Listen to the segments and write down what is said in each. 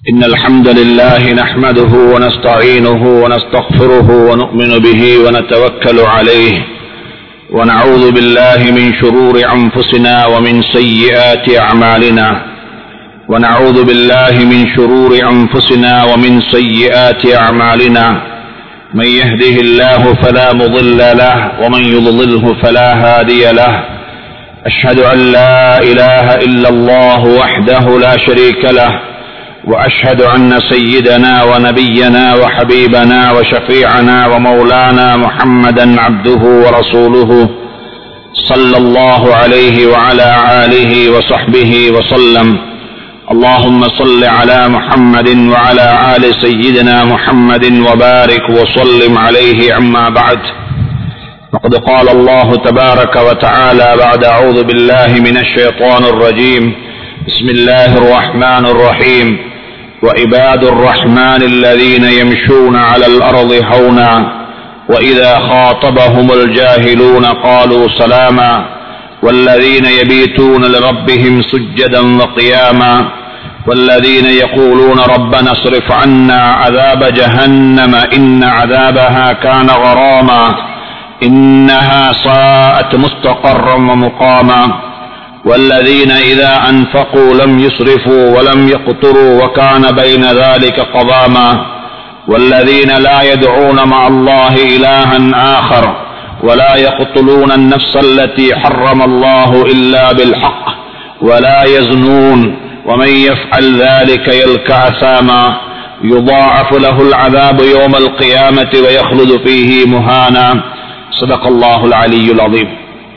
إن الحمد لله نحمده ونستعينه ونستغفره ونؤمن به ونتوكل عليه ونعوذ بالله من شرور أنفسنا ومن سيئات أعمالنا ونعوذ بالله من شرور أنفسنا ومن سيئات أعمالنا من يهده الله فلا مضل له ومن يضلله فلا هادي له أشهد أن لا إله إلا الله وحده لا شريك له وأشهد أن سيدنا ونبينا وحبيبنا وشفيعنا ومولانا محمدا عبده ورسوله صلى الله عليه وعلى آله وصحبه وسلم اللهم صل على محمد وعلى آل سيدنا محمد وبارك وسلم عليه عما بعد فقد قال الله تبارك وتعالى بعد أعوذ بالله من الشيطان الرجيم بسم الله الرحمن الرحيم وعباد الرحمن الذين يمشون على الأرض هونا وإذا خاطبهم الجاهلون قالوا سلاما والذين يبيتون لربهم سجدا وقياما والذين يقولون ربنا اصرف عنا عذاب جهنم إن عذابها كان غراما إنها ساءت مستقرا ومقاما والذين إذا أنفقوا لم يسرفوا ولم يقتروا وكان بين ذلك قضاما والذين لا يدعون مع الله إلها آخر ولا يقتلون النفس التي حرم الله إلا بالحق ولا يزنون ومن يفعل ذلك يلقى أثاما يضاعف له العذاب يوم القيامة ويخلد فيه مهانا صدق الله العلي العظيم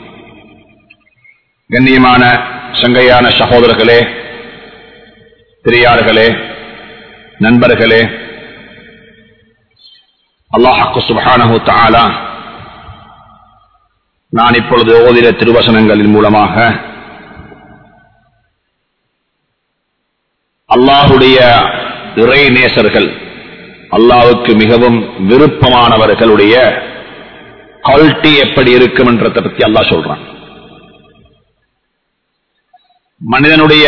கண்ணியமான சங்கையான சகோதரர்களே பெரியார்களே நண்பர்களே அல்லாஹாக்கு சுபஹானஹு தாலா நான் இப்பொழுது ஓதிர திருவசனங்களின் மூலமாக அல்லாஹுடைய இறை நேசர்கள் அல்லாவுக்கு மிகவும் விருப்பமானவர்களுடைய குவாலிட்டி எப்படி இருக்கும் என்றதை பற்றி அல்லாஹ் சொல்றான் மனிதனுடைய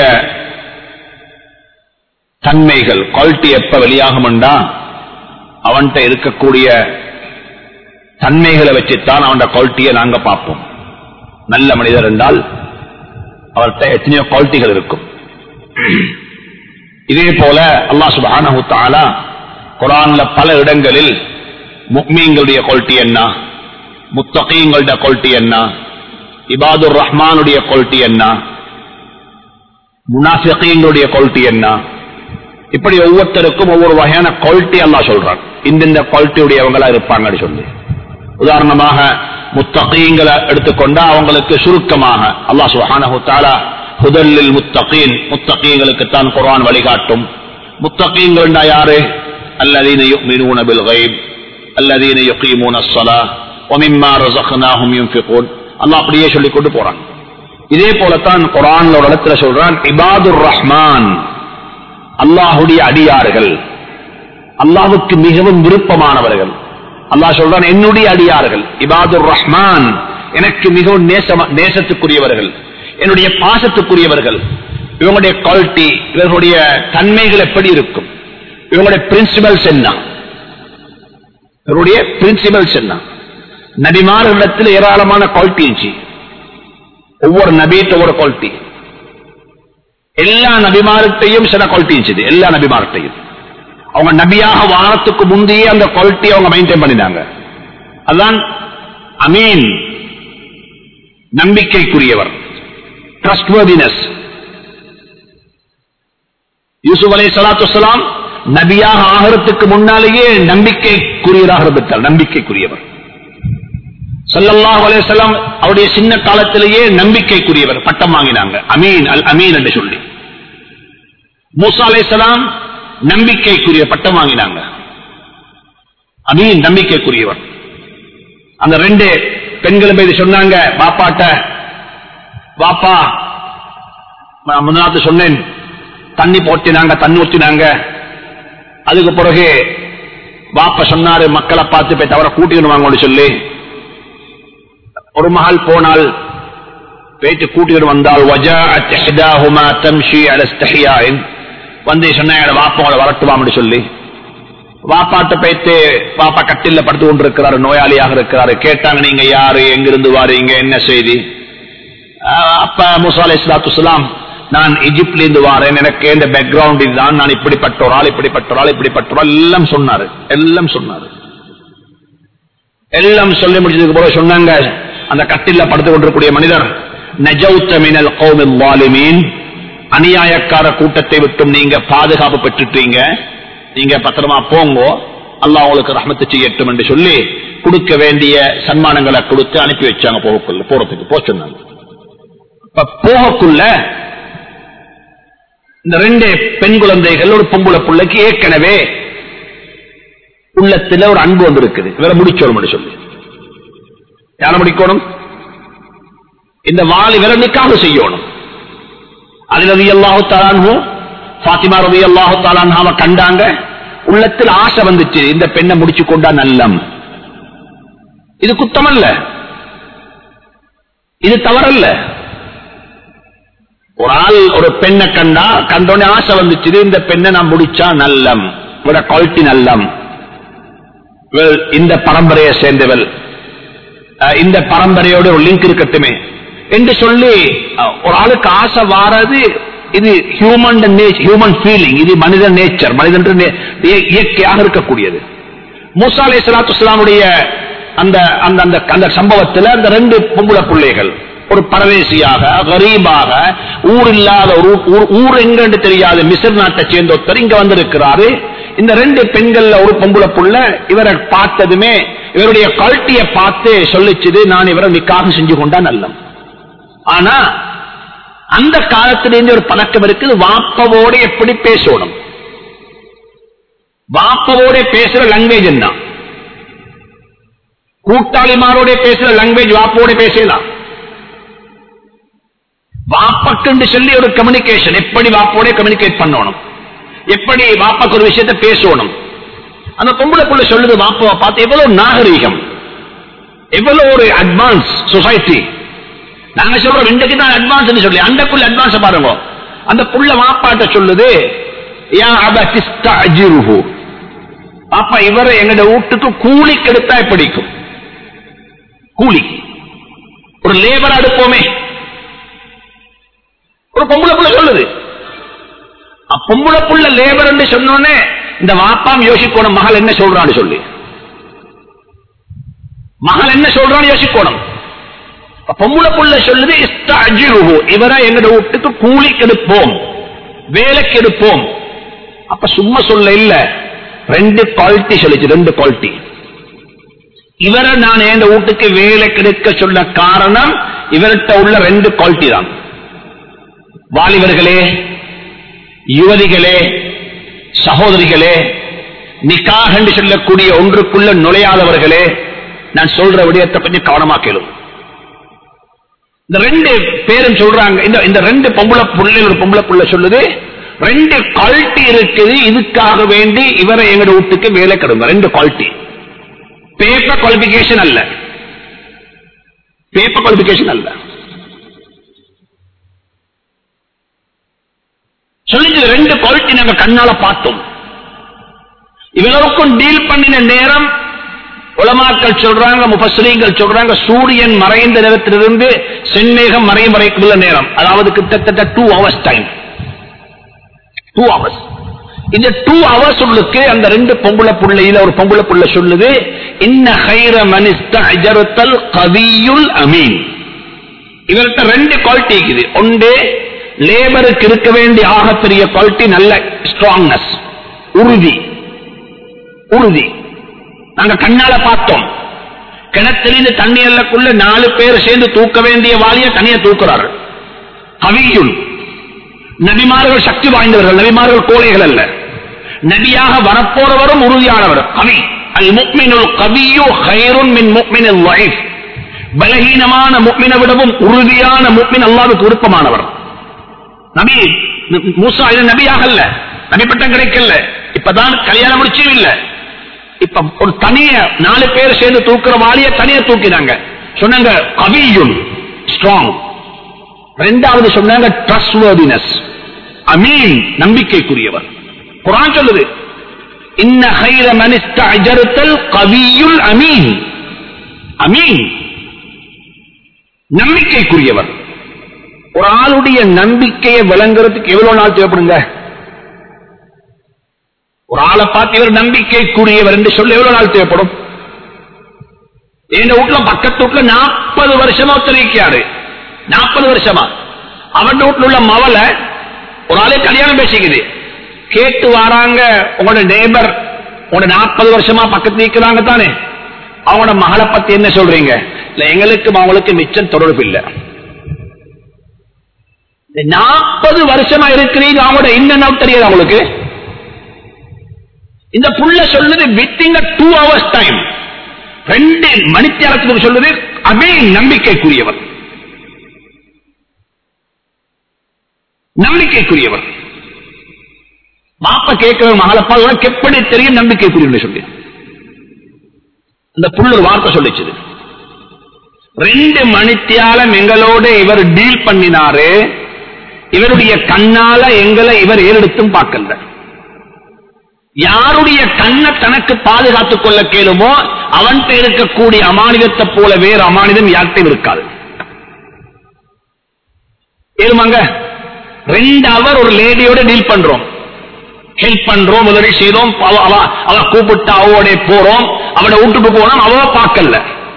தன்மைகள் குவாலிட்டி எப்ப வெளியாகும்டா அவன்கிட்ட இருக்கக்கூடிய தன்மைகளை வச்சுத்தான் அவன் குவாலிட்டியை நாங்க பார்ப்போம் நல்ல மனிதர் என்றால் அவர்கிட்ட எத்தனையோ குவாலிட்டிகள் இருக்கும் இதே போல அல்லா சுபானு தாலா குரான்ல பல இடங்களில் முக்மீங்களுடைய குவாலிட்டி என்ன முத்தகீங்களுடைய குவாலிட்டி என்ன இபாதுர் ரஹ்மானுடைய குவாலிட்டி என்ன முனாஃபிகளுடைய குவாலிட்டி என்ன இப்படி ஒவ்வொருத்தருக்கும் ஒவ்வொரு வகையான குவாலிட்டி எல்லாம் சொல்றான் இந்தந்த குவாலிட்டியுடையவங்களா இருப்பாங்கன்னு சொல்லி உதாரணமாக முத்தகீங்களை எடுத்துக்கொண்டா அவங்களுக்கு சுருக்கமாக அல்லா சுஹானஹு தாலா ஹுதல்லில் முத்தகீன் முத்தகீங்களுக்கு தான் குரான் வழிகாட்டும் முத்தகீங்கள் யாரு அல்லதீன யுமினூன பில் கைப் அல்லதீன யுகீமூன الصلاة ومما رزقناهم ينفقون அல்லாஹ் அப்படியே சொல்லி கொண்டு போறான் இதே போலத்தான் குரான் ஒரு இடத்துல சொல்றான் இபாதுர் ரஹ்மான் அல்லாஹுடைய அடியார்கள் அல்லாஹுக்கு மிகவும் விருப்பமானவர்கள் அல்லாஹ் சொல்றான் என்னுடைய அடியார்கள் இபாதுர் ரஹ்மான் எனக்கு மிகவும் நேசமா நேசத்துக்குரியவர்கள் என்னுடைய பாசத்துக்குரியவர்கள் இவங்களுடைய குவாலிட்டி இவர்களுடைய தன்மைகள் எப்படி இருக்கும் இவங்களுடைய பிரின்சிபல்ஸ் என்ன இவருடைய பிரின்சிபல்ஸ் என்ன நபிமாரிடத்தில் ஏராளமான குவாலிட்டி இருந்துச்சு ஒவ்வொரு நபியிட்ட ஒவ்வொரு குவாலிட்டி எல்லா நபிமார்கிட்டையும் சில குவாலிட்டி இருந்துச்சு எல்லா நபிமார்கிட்டையும் அவங்க நபியாக வாரத்துக்கு முந்தையே அந்த குவாலிட்டி அவங்க மெயின்டைன் பண்ணினாங்க அதான் அமீன் நம்பிக்கைக்குரியவர் ட்ரஸ்ட்வர்தினஸ் யூசுப் அலை சலாத்து நபியாக ஆகிறதுக்கு முன்னாலேயே நம்பிக்கைக்குரியவராக இருந்துட்டார் நம்பிக்கைக்குரியவர் சல்லல்லாஹ் அலையம் அவருடைய சின்ன காலத்திலேயே நம்பிக்கைக்குரியவர் பட்டம் வாங்கினாங்க அமீன் அல் அமீன் என்று சொல்லி மூசா அலைசலாம் நம்பிக்கைக்குரிய பட்டம் வாங்கினாங்க அமீன் நம்பிக்கைக்குரியவர் அந்த ரெண்டு பெண்களும் இது சொன்னாங்க பாப்பாட்ட பாப்பா முன்னாத்து சொன்னேன் தண்ணி போட்டினாங்க தண்ணி ஊற்றினாங்க அதுக்கு பிறகு பாப்பா சொன்னாரு மக்களை பார்த்து போய் தவிர கூட்டிக்கணும் வாங்கன்னு சொல்லி ஒரு மகள் போனால் பேச்சு கூட்டிட்டு வந்தால் வந்து சொன்ன வாப்பாவோட வரட்டுவாம்னு சொல்லி வாப்பாட்ட போயிட்டு பாப்பா கட்டில படுத்து கொண்டிருக்கிறாரு நோயாளியாக இருக்கிறாரு கேட்டாங்க நீங்க யாரு எங்கிருந்து வாரீங்க என்ன செய்தி ஆஹ் அப்ப முசா அலை இஸ்லாத்துலாம் நான் எஜிப்ட்ல இருந்து வாரேன் எனக்கு இந்த பேக்ரவுண்ட் இதுதான் நான் இப்படிப்பட்ட ஒரு ஆள் இப்படிப்பட்ட ஒரு ஆள் இப்படிப்பட்ட ஒரு ஆள் எல்லாம் சொன்னாரு எல்லாம் சொன்னாரு எல்லாம் சொல்லி முடிச்சதுக்கு பிறகு சொன்னாங்க அந்த கட்டில படுத்து கொண்டிருக்கூடிய மனிதர் நஜௌத்த மினல் கௌமில் வாலிமீன் அநியாயக்கார கூட்டத்தை விட்டும் நீங்க பாதுகாப்பு பெற்றுட்டீங்க நீங்க பத்திரமா போங்கோ அல்லாஹ் உங்களுக்கு ரஹமத்து செய்யட்டும் என்று சொல்லி கொடுக்க வேண்டிய சன்மானங்களை கொடுத்து அனுப்பி வச்சாங்க போகக்குள்ள போறதுக்கு போக சொன்னாங்க இப்ப போகக்குள்ள இந்த ரெண்டு பெண் குழந்தைகள் ஒரு பொம்புளை பிள்ளைக்கு ஏற்கனவே உள்ளத்துல ஒரு அன்பு வந்திருக்குது இவரை முடிச்சோம் சொல்லி யார முடிக்கணும் இந்த வாலி விர நிக்காக செய்யணும் அதில் ரவி அல்லாஹு தாலான்ஹோ பாத்திமா ரவி அல்லாஹு தாலான்ஹாவை கண்டாங்க உள்ளத்தில் ஆசை வந்துச்சு இந்த பெண்ணை முடிச்சு கொண்டா நல்லம் இது குத்தமல்ல இது தவறல்ல ஒரு ஆள் ஒரு பெண்ணை கண்டா கண்டோடனே ஆசை வந்துச்சு இந்த பெண்ணை நான் முடிச்சா நல்லம் இவட குவாலிட்டி நல்லம் இவள் இந்த பரம்பரையை சேர்ந்தவள் அஹ் இந்த பரம்பரையோட ஒரு லிங்க் இருக்கட்டுமே என்று சொல்லி அஹ், ஒரு ஆளுக்கு ஆசை வாரது இது ஹியூமன் ஹியூமன் ஃபீலிங் இது மனித நேச்சர் மனிதன் நே- இய- இயற்கையாக இருக்கக்கூடியது மூசா அலை சலாத்துலாமுடைய அந்த அந்த அந்த அந்த சம்பவத்தில் அந்த ரெண்டு பொம்புளை பிள்ளைகள் ஒரு பரதேசியாக கரீபாக ஊர் இல்லாத ஒரு ஊர் ஊர் எங்கன்னு தெரியாத மிசர் நாட்டை சேர்ந்த ஒருத்தர் இங்க வந்திருக்கிறாரு இந்த ரெண்டு பெண்கள்ல ஒரு பொம்புளை புள்ள இவரை பார்த்ததுமே இவருடைய குவாலிட்டியை பார்த்து சொல்லிச்சுது நான் இவரை நிக்காக செஞ்சு கொண்டா நல்லம் ஆனா அந்த காலத்திலிருந்து ஒரு பழக்கம் இருக்குது வாப்பவோட எப்படி பேசணும் வாப்பவோட பேசுற லாங்குவேஜ் என்ன கூட்டாளிமாரோட பேசுற லாங்குவேஜ் வாப்போட பேசலாம் வாப்பக்குன்னு சொல்லி ஒரு கம்யூனிகேஷன் எப்படி வாப்போட கம்யூனிகேட் பண்ணணும் எப்படி வாப்பாக்கு ஒரு விஷயத்தை பேசணும் அந்த பொம்பளை புள்ள சொல்லுது வாப்பாவை பார்த்து எவ்வளவு நாகரீகம் எவ்வளவு ஒரு அட்வான்ஸ் சொசைட்டி நாங்க சொல்றோம் இன்றைக்கு தான் அட்வான்ஸ் சொல்லி அண்டக்குள்ள அட்வான்ஸ் பாருங்க அந்த புள்ள வாப்பாட்ட சொல்லுது யா அபதி ஸ்தஅஜிருஹு. பாப்பா இவரை எங்கட வீட்டுக்கு கூலி கெடுத்தா பிடிக்கும் கூலி ஒரு லேபர் அடுப்போமே ஒரு பொம்பளை புள்ள சொல்லுது அ, பொம்பளை புள்ள லேபர் என்று சொன்னோன்னே இந்த வாப்பாம் யோசிக்கணும் மகள் என்ன சொல்றான்னு சொல்லி மகள் என்ன சொல்றான்னு யோசிக்கணும் அப்ப பொம்பளை புள்ள சொல்லுது இஸ்தஅஜிருஹு. இவரை எங்கட வீட்டுக்கு கூலி கெடுப்போம் வேலைக்கு எடுப்போம் அப்ப சும்மா சொல்ல இல்ல ரெண்டு குவாலிட்டி சொல்லிச்சு ரெண்டு குவாலிட்டி இவரை நான் என் வீட்டுக்கு வேலை கிடைக்க சொல்ல காரணம் இவர்கிட்ட உள்ள ரெண்டு குவாலிட்டி தான் வாலிபர்களே யுவதிகளே சகோதரிகளே நிக்காக என்று சொல்லக்கூடிய ஒன்றுக்குள்ள நுழையாதவர்களே நான் சொல்ற விடயத்தை கொஞ்சம் கவனமா கேளும் இந்த ரெண்டு பேரும் சொல்றாங்க இந்த இந்த ரெண்டு பொம்பளை புள்ள ஒரு பொம்பளை புள்ள சொல்லுது ரெண்டு குவாலிட்டி இருக்குது இதுக்காக வேண்டி இவரை எங்க வீட்டுக்கு வேலை கிடங்க ரெண்டு குவாலிட்டி பேப்பர் குவாலிபிகேஷன் அல்ல பேப்பர் குவாலிபிகேஷன் அல்ல சொல்லிச்சு ரெண்டு குவாலிட்டி நாங்க கண்ணால பார்த்தோம் இவ்வளவுக்கும் டீல் பண்ணின நேரம் உலமாக்கள் சொல்றாங்க முபஸ்ரீங்கள் சொல்றாங்க சூரியன் மறைந்த நேரத்திலிருந்து செந்நேகம் மறையும் வரைக்கும் உள்ள நேரம் அதாவது கிட்டத்தட்ட two hours time two hours இந்த டூ ஹவர்ஸ் உள்ளுக்கு அந்த ரெண்டு பொம்பளை புள்ளையில ஒரு பொம்பளை புள்ள சொல்லுது இன்ன ஹைர மனிஸ்த அஜருத்தல் கவியுல் அமீன் இவர்கிட்ட ரெண்டு குவாலிட்டி இருக்குது ஒன்று லேபருக்கு இருக்க வேண்டிய ஆகப்பெரிய குவாலிட்டி நல்ல ஸ்ட்ராங்னஸ் உறுதி உறுதி நாங்க கண்ணால பார்த்தோம் கிணத்திலிருந்து தண்ணி எல்லக்குள்ள நாலு பேர் சேர்ந்து தூக்க வேண்டிய வாலிய தனியா தூக்குறாரு கவியுள் நபிமார்கள் சக்தி வாய்ந்தவர்கள் நபிமார்கள் கோழைகள் அல்ல நபியாக வரப்போறவரும் உறுதியானவர் கவி அல் முக்மினுல் கவியோ ஹைருன் மின் முக்மினில் வைஃப் பலகீனமான முக்மினை விடவும் உறுதியான முக்மின் அல்லாவுக்கு விருப்பமானவர் நபி மூசா இது நபியாக அல்ல நபி பட்டம் கிடைக்கல இப்பதான் கல்யாணம் முடிச்சும் இல்ல இப்ப ஒரு தனிய நாலு பேர் சேர்ந்து தூக்குற வாளிய தனிய தூக்கினாங்க சொன்னாங்க கவியுன் ஸ்ட்ராங் ரெண்டாவது சொன்னாங்க ட்ரஸ்ட்வர்தினஸ் அமீன் நம்பிக்கைக்குரியவர் குரான் சொல்லுது இன்ன ஹைர மனிஸ்த அஜருத்தல் கவியுல் அமீன் அமீன் நம்பிக்கைக்குரியவர் ஒரு ஆளுடைய நம்பிக்கையை விளங்குறதுக்கு எவ்வளவு நாள் தேவைப்படுங்க ஒரு ஆளை பார்த்து இவர் நம்பிக்கைக்குரியவர் என்று சொல்ல எவ்வளவு நாள் தேவைப்படும் எங்க வீட்டுல பக்கத்து வீட்டுல நாற்பது வருஷமா ஒத்துழைக்காரு நாற்பது வருஷமா அவன் வீட்டுல உள்ள மவளை ஒரு ஆளே கல்யாணம் பேசிக்குது கேட்டு வராங்க உங்களோட நேபர் உங்களோட நாற்பது வருஷமா பக்கத்து நிற்கிறாங்க தானே அவங்களோட மகளை பத்தி என்ன சொல்றீங்க இல்ல எங்களுக்கும் அவங்களுக்கு மிச்சம் தொடர்பு இல்ல நாற்பது வருஷமா இருக்கிறீங்க அவங்களோட இன்னும் தெரியாது அவங்களுக்கு இந்த புள்ள சொல்லுது வித்தின் டூ ஹவர்ஸ் டைம் ரெண்டு மணித்தியாலத்துக்கு சொல்லுது அமே நம்பிக்கைக்குரியவர் நம்பிக்கைக்குரியவர் மாப்ப கேட்கிற மகளப்பா உனக்கு எப்படி தெரியும் நம்பிக்கைக்குரியவர் சொல்லி அந்த புள்ள ஒரு வார்த்தை சொல்லிச்சது ரெண்டு மணித்தியாலம் எங்களோட இவர் டீல் பண்ணினாரு இவருடைய கண்ணால எங்களை இவர் ஏறெடுத்தும் பார்க்கல யாருடைய கண்ணை தனக்கு பாதுகாத்துக் கொள்ள கேளுமோ அவன்கிட்ட இருக்கக்கூடிய அமானிதத்தை போல வேறு அமானிதம் யார்கிட்டையும் இருக்காது ஏழுமாங்க ரெண்டு அவர் ஒரு லேடியோட டீல் பண்றோம் ஹெல்ப் பண்றோம் உதவி செய்தோம் அவ- அவ அவ கூப்பிட்டு அவவோட போறோம் அவட வீட்டுக்கு போனோம் அவ பார்க்கல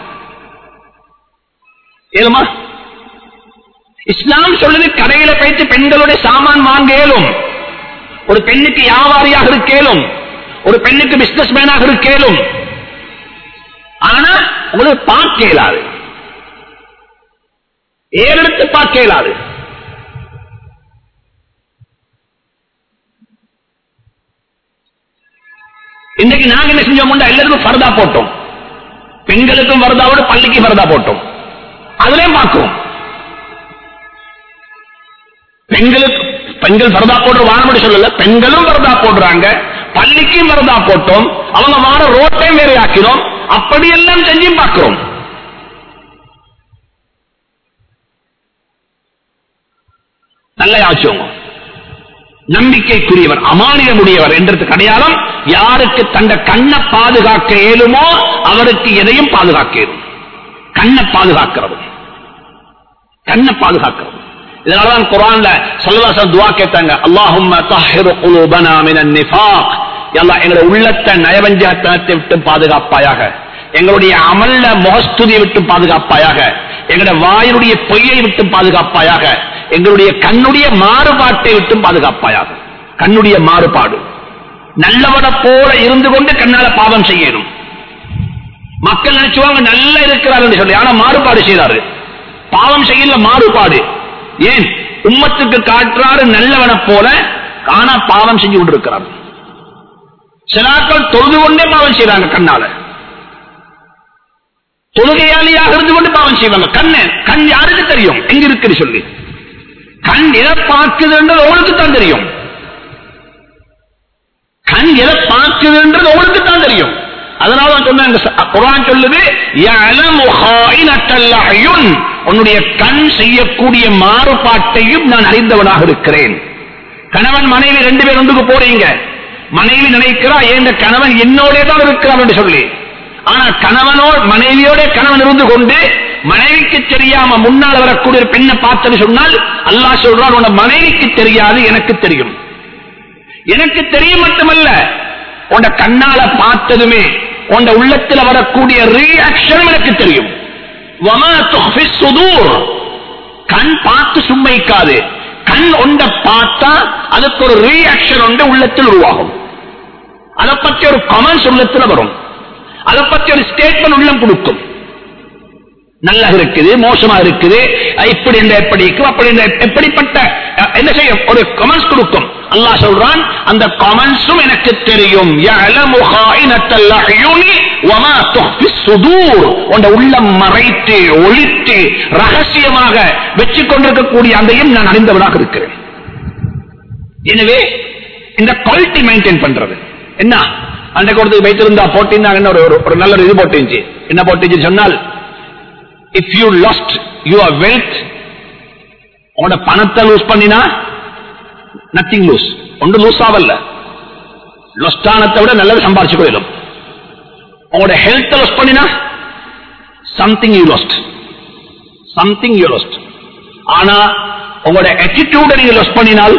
ஏழுமா இஸ்லாம் சொல்லுது கடையில போயிட்டு பெண்களுடைய சாமான் வாங்க இயலும் ஒரு பெண்ணுக்கு வியாபாரியாக இருக்கேலும் ஒரு பெண்ணுக்கு பிசினஸ் மேனாக இருக்கேலும் ஆனா உங்களுக்கு பார்க்க இயலாது ஏறெடுத்து பார்க்க இயலாது இன்னைக்கு நாங்க என்ன செஞ்சோம் எல்லாருக்கும் பரதா போட்டோம் பெண்களுக்கும் வரதாவோட பள்ளிக்கு வரதா போட்டோம் அதுலயும் பார்க்கிறோம் பெண்களுக்கு பெண்கள் வரதா போடுற வானப்படி சொல்லல பெண்களும் வரதா போடுறாங்க பள்ளிக்கும் வரதா போட்டோம் அவங்க வார ரோட்டையும் வேற ஆக்கினோம் அப்படியெல்லாம் செஞ்சும் பார்க்கிறோம் நல்ல ஆச்சோங்க நம்பிக்கைக்குரியவர் அமானியமுடையவர் என்றதுக்கு அடையாளம் யாருக்கு தந்த கண்ணை பாதுகாக்க இயலுமோ அவருக்கு எதையும் பாதுகாக்க இயலும் கண்ணை பாதுகாக்கிறது கண்ணை பாதுகாக்கிறது இதனாலதான் குரான்ல சொல்லவாசம் துவா கேட்டாங்க அல்லாஹும்ம தஹிரு குலூபனா மினன் நிஃபாக் யல்லாஹ் எங்களுடைய உள்ளத்தை நயவஞ்சகத்தனத்தை விட்டு பாதுகாப்பாயாக எங்களுடைய அமல்ல முகஸ்துதியை விட்டு பாதுகாப்பாயாக எங்களுடைய வாயினுடைய பொய்யை விட்டு பாதுகாப்பாயாக எங்களுடைய கண்ணுடைய மாறுபாட்டை விட்டு பாதுகாப்பாயாக கண்ணுடைய மாறுபாடு நல்லவனை போல இருந்து கொண்டு கண்ணால பாவம் செய்யணும் மக்கள் நினைச்சுவாங்க நல்லா இருக்கிறார் சொல்லி ஆனா மாறுபாடு செய்யறாரு பாவம் செய்யல மாறுபாடு ஏன் உம்மத்துக்கு காட்டுறாரு நல்லவனை போல ஆனா பாவம் செஞ்சு கொண்டிருக்கிறார் சிலாக்கள் தொழுது கொண்டே பாவம் செய்யறாங்க கண்ணால தொழுகையாளியாக இருந்து கொண்டு பாவம் செய்வாங்க கண்ணு கண் யாருக்கு தெரியும் எங்க இருக்குது சொல்லி கண் எதை பார்க்குதுன்றது உங்களுக்கு தான் தெரியும் கண் எதை பார்க்குதுன்றது உங்களுக்கு தான் தெரியும் அதனால தான் சொன்னாங்க ச- குர்ஆன் சொல்லுது "யஅலமு ஹாயினத்தல் அயுன்." உன்னுடைய கண் செய்யக்கூடிய மாறுபாட்டையும் நான் அறிந்தவனாக இருக்கிறேன் கணவன் மனைவி ரெண்டு பேர் ஒன்றுக்கு போறீங்க மனைவி நினைக்கிறா என் கணவன் என்னோட தான் இருக்கிறான் என்று சொல்லி ஆனா கணவனோட மனைவியோட கணவன் இருந்து கொண்டு மனைவிக்கு தெரியாம முன்னால் வரக்கூடிய ஒரு பெண்ணை பார்த்தன்னு சொன்னால் அல்லாஹ் சொல்றான் உன மனைவிக்கு தெரியாது எனக்கு தெரியும் எனக்கு தெரியும் மட்டுமல்ல உன்ட கண்ணால பார்த்ததுமே உன்ட உள்ளத்துல வரக்கூடிய ரியாக்ஷனும் எனக்கு தெரியும் வமா துஹ்ஃபி சுதூர். கண் பார்த்து சும்மைக்காது கண் ஒண்ட பார்த்தா அதுக்கு ஒரு ரியாக்ஷன் ஒன்று உள்ளத்தில் உருவாகும் அதை பற்றி ஒரு கமெண்ட்ஸ் உள்ளத்துல வரும் அதை பற்றி ஒரு ஸ்டேட்மெண்ட் உள்ளம் கொடுக்கும் நல்லா இருக்குது மோசமா இருக்குது அஹ் இப்படி இந்த எப்படி இருக்கும் அப்படி இந்த எப்படிப்பட்ட அஹ், என்ன செய்யும் ஒரு கமெண்ட்ஸ் கொடுக்கும் அல்லாஹ் சொல்றான் அந்த கமெண்ட்ஸும் எனக்கு தெரியும் يَعْلَمُ خَائِنَةَ الْأَعْيُنِ وَمَا تُخْفِي الصُّدُورُ உன்னுடைய உள்ளம் மறைத்து ஒளித்து ரகசியமாக வச்சு கொண்டிருக்கக்கூடிய அதையும் நான் அறிந்தவனாக இருக்கிறேன் எனவே இந்த குவாலிட்டி மெயின்டைன் பண்றது என்ன அன்றைக்கு ஒருத்தர் வைத்திருந்தா போட்டிருந்தாங்க ஒரு ஒரு- ஒரு நல்ல ஒரு இது போட்டுச்சு என்ன போட்டுச்சு சொன்னால் if you lost your wealth உங்களோட பணத்தை லூஸ் பண்ணினா நத்திங் லூஸ் ஒன்று லூஸ் ஆகல லொஸ்டானத்தை விட நல்லது சம்பாரிச்சு போயிடும் உங்களோட ஹெல்த் லாஸ் பண்ணினா something you lost something you lost ஆனா உங்களோட attitude நீங்க லாஸ் பண்ணினால்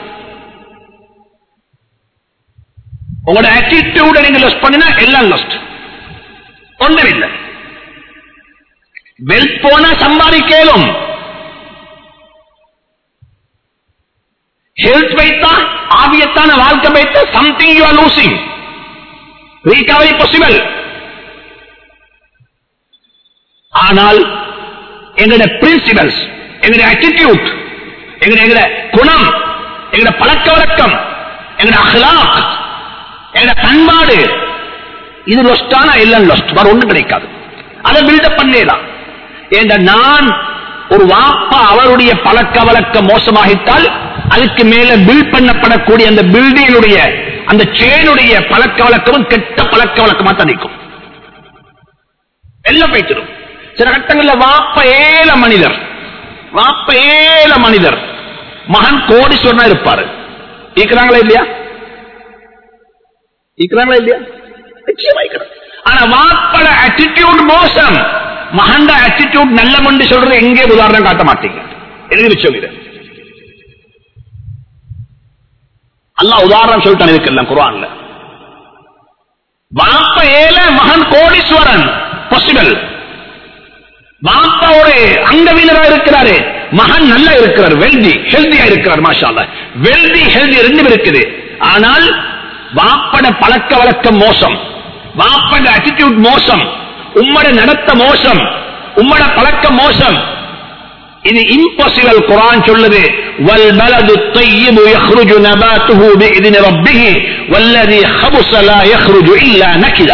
உங்களோட attitude நீங்க லாஸ் பண்ணினா எல்லாம் லாஸ்ட் ஒன்றும் இல்லை வெல்த் போனா சம்பாதிக்கலும் ஹெல்த் வைத்தா ஆவியத்தான வாழ்க்கை வைத்தா something you are losing recovery possible ஆனால் எங்களுடைய பிரின்சிபல்ஸ் எங்களுடைய attitude எங்களுடைய எங்களுடைய குணம் எங்களுடைய பழக்க வழக்கம் எங்களுடைய அஹ்லாக் எங்களுடைய பண்பாடு இது லொஸ்டானா இல்ல லொஸ்ட் வேற ஒண்ணும் கிடைக்காது அதை பில்டப் பண்ணலாம் ஏண்ட நான் ஒரு வாப்பா அவருடைய பழக்க வழக்கம் மோசமாகிட்டால் அதுக்கு மேல பில்ட் பண்ணப்படக்கூடிய அந்த பில்டிங்குடைய அந்த சேனுடைய பழக்க வழக்கமும் கெட்ட பழக்க வழக்கமா தான் நிற்கும் எல்லாம் போய்த்திடும் சில கட்டங்கள்ல வாப்ப ஏல மனிதர் வாப்ப ஏல மனிதர் மகன் கோடீஸ்வரனா இருப்பாரு இருக்கிறாங்களா இல்லையா இருக்கிறாங்களா இல்லையா நிச்சயமா இருக்கிறாங்க. ஆனா வாப்பட attitude மோசம் மகண்ட attitude நல்ல மண்டு சொல்றது எங்கே உதாரணம் காட்ட மாட்டீங்க எழுதி வச்சவங்க அல்லாஹ் உதாரணம் சொல்லிட்டான் இதுக்கெல்லாம் குர்ஆன்ல வாப்ப ஏல மகன் கோடீஸ்வரன் பாசிபிள் வாப்பா ஒரு அங்கவீனரா இருக்கிறாரு மகன் நல்லா இருக்கிறார் வெல்தி ஹெல்தியா இருக்கிறார் மாஷா அல்லாஹ் வெல்தி ஹெல்தி ரெண்டும் இருக்குது ஆனால் வாப்பட பழக்க வழக்கம் மோசம் வாப்பட attitude மோசம் உம்மட நடத்த மோசம் உம்மட பழக்கம் மோசம் இது இம்பாசிபிள் குரான் சொல்லுது والبلد الطيب يخرج نباته بإذن ربه والذي خبث لا يخرج إلا نكدا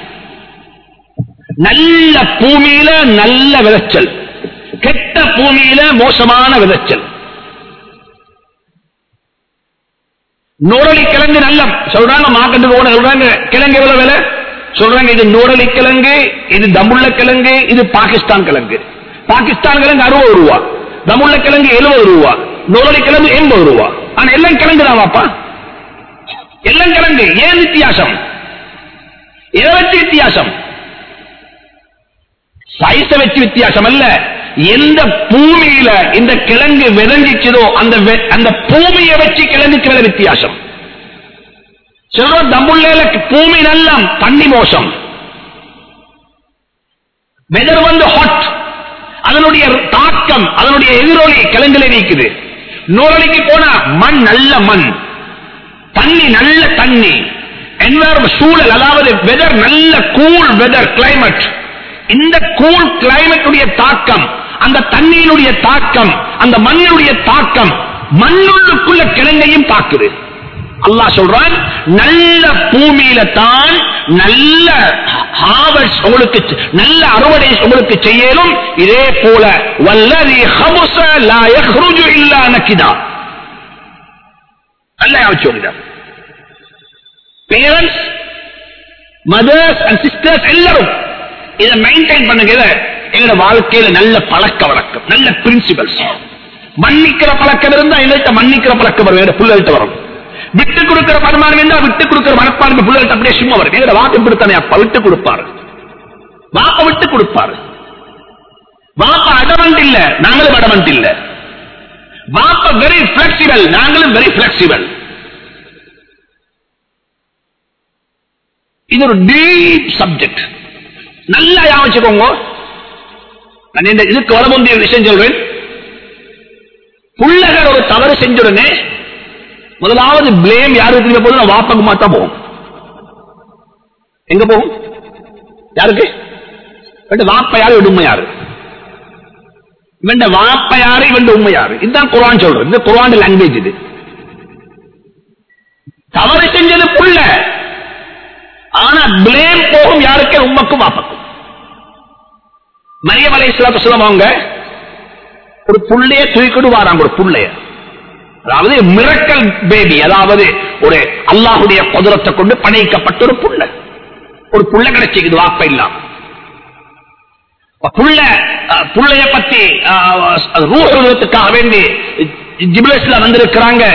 நல்ல பூமியில நல்ல விளைச்சல் கெட்ட பூமியில மோசமான விளைச்சல் நூறலி கிழங்கு நல்ல சொல்றாங்க மார்க்கெட்டு போன சொல்றாங்க கிழங்கு எவ்வளவு விலை சொல்றாங்க இது நூறலி கிழங்கு இது தமுள்ள கிழங்கு இது பாகிஸ்தான் கிழங்கு பாகிஸ்தான் கிழங்கு அறுபது ரூபா தமுள்ள கிழங்கு எழுபது ரூபா நூறலி கிழங்கு எண்பது ரூபா ஆனா எல்லாம் கிழங்கு தான் வாப்பா எல்லாம் கிழங்கு ஏன் வித்தியாசம் எதை வச்சு வித்தியாசம் சைஸ வச்சு வித்தியாசம் அல்ல எந்த பூமியில இந்த கிழங்கு விளைஞ்சிச்சதோ அந்த வெ- அந்த பூமியை வச்சு கிழங்குக்கு வேற வித்தியாசம் சொல்றோம் தம்புள்ள பூமி நல்லம் தண்ணி மோசம் வெதர் வந்து ஹாட் அதனுடைய தாக்கம் அதனுடைய எதிரொலி கிழங்குல நீக்குது நூறலிக்கு போனா மண் நல்ல மண் தண்ணி நல்ல தண்ணி என்வாரன்மெண்ட் சூழல் அதாவது வெதர் நல்ல கூல் வெதர் கிளைமேட் இந்த கூல் கிளைமேட்டுடைய தாக்கம் அந்த தண்ணியினுடைய தாக்கம் அந்த மண்ணினுடைய தாக்கம் மண்ணுள்ளுக்குள்ள கிழங்கையும் தாக்குது அல்லாஹ் சொல்றான் நல்ல பூமியில தான் நல்ல ஹார்வெஸ்ட் உங்களுக்கு நல்ல அறுவடை உங்களுக்கு செய்யலும் இதே போல வல்லதி ஹபுச லா யஹ்ருஜு இல்லா நக்கிதா நல்லா சொல்லிட்டார் பேரண்ட்ஸ் மதர்ஸ் அண்ட் சிஸ்டர்ஸ் எல்லாரும் இதை மெயின்டைன் பண்ணுங்க இதை. எங்களோட வாழ்க்கையில நல்ல பழக்க வழக்கம் நல்ல பிரின்சிபல்ஸ் மன்னிக்கிற பழக்கம் இருந்தா எங்கள்கிட்ட மன்னிக்கிற பழக்கம் வரும் எங்க பிள்ளைகிட்ட வரும் விட்டு கொடுக்கிற பரமானம் இருந்தா விட்டு கொடுக்கிற மனப்பான்மை பிள்ளைகிட்ட அப்படியே சும்மா வரும் எங்களோட வாக்கு பிடித்தானே அப்பா விட்டு கொடுப்பாரு வாப்ப விட்டு கொடுப்பாரு வாப்ப அடவன்ட் இல்ல நாங்களும் அடவன்ட் இல்ல வாப்ப வெரி பிளெக்சிபிள் நாங்களும் வெரி பிளெக்சிபிள் இது ஒரு டீப் சப்ஜெக்ட் நல்லா ஞாபகம் வச்சுக்கோங்க நான் இந்த இதுக்கு வர முந்தைய விஷயம் சொல்றேன் புள்ளகர் ஒரு தவறு செஞ்ச உடனே முதலாவது பிளேம் யாருக்கு திரும்ப போதும் வாப்பக்கு மாத்தா போகும் எங்க போகும் யாருக்கு இவன்ட வாப்ப யாரு இவன் உண்மை யாரு இவன் வாப்ப யாரு இவன் உண்மை யாரு இதுதான் குரான் சொல்றது இது குரான் லாங்குவேஜ் இது தவறு செஞ்சது புள்ள ஆனா பிளேம் போகும் யாருக்கு உம்மக்கும் வாப்பக்கும் மரியம் அலை இஸ்லாத்து அவங்க ஒரு புள்ளைய தூக்கிட்டு வாராங்க ஒரு புள்ளைய அதாவது மிரக்கல் பேபி அதாவது ஒரு அல்லாஹுடைய குதிரத்தை கொண்டு பணிக்கப்பட்ட ஒரு புள்ள ஒரு புள்ள கிடைச்சிக்குது வாப்ப இல்லாம புள்ள அஹ், புள்ளைய பத்தி ரூஹத்துக்காக வேண்டி ஜிபிலஸ்ல வந்திருக்கிறாங்க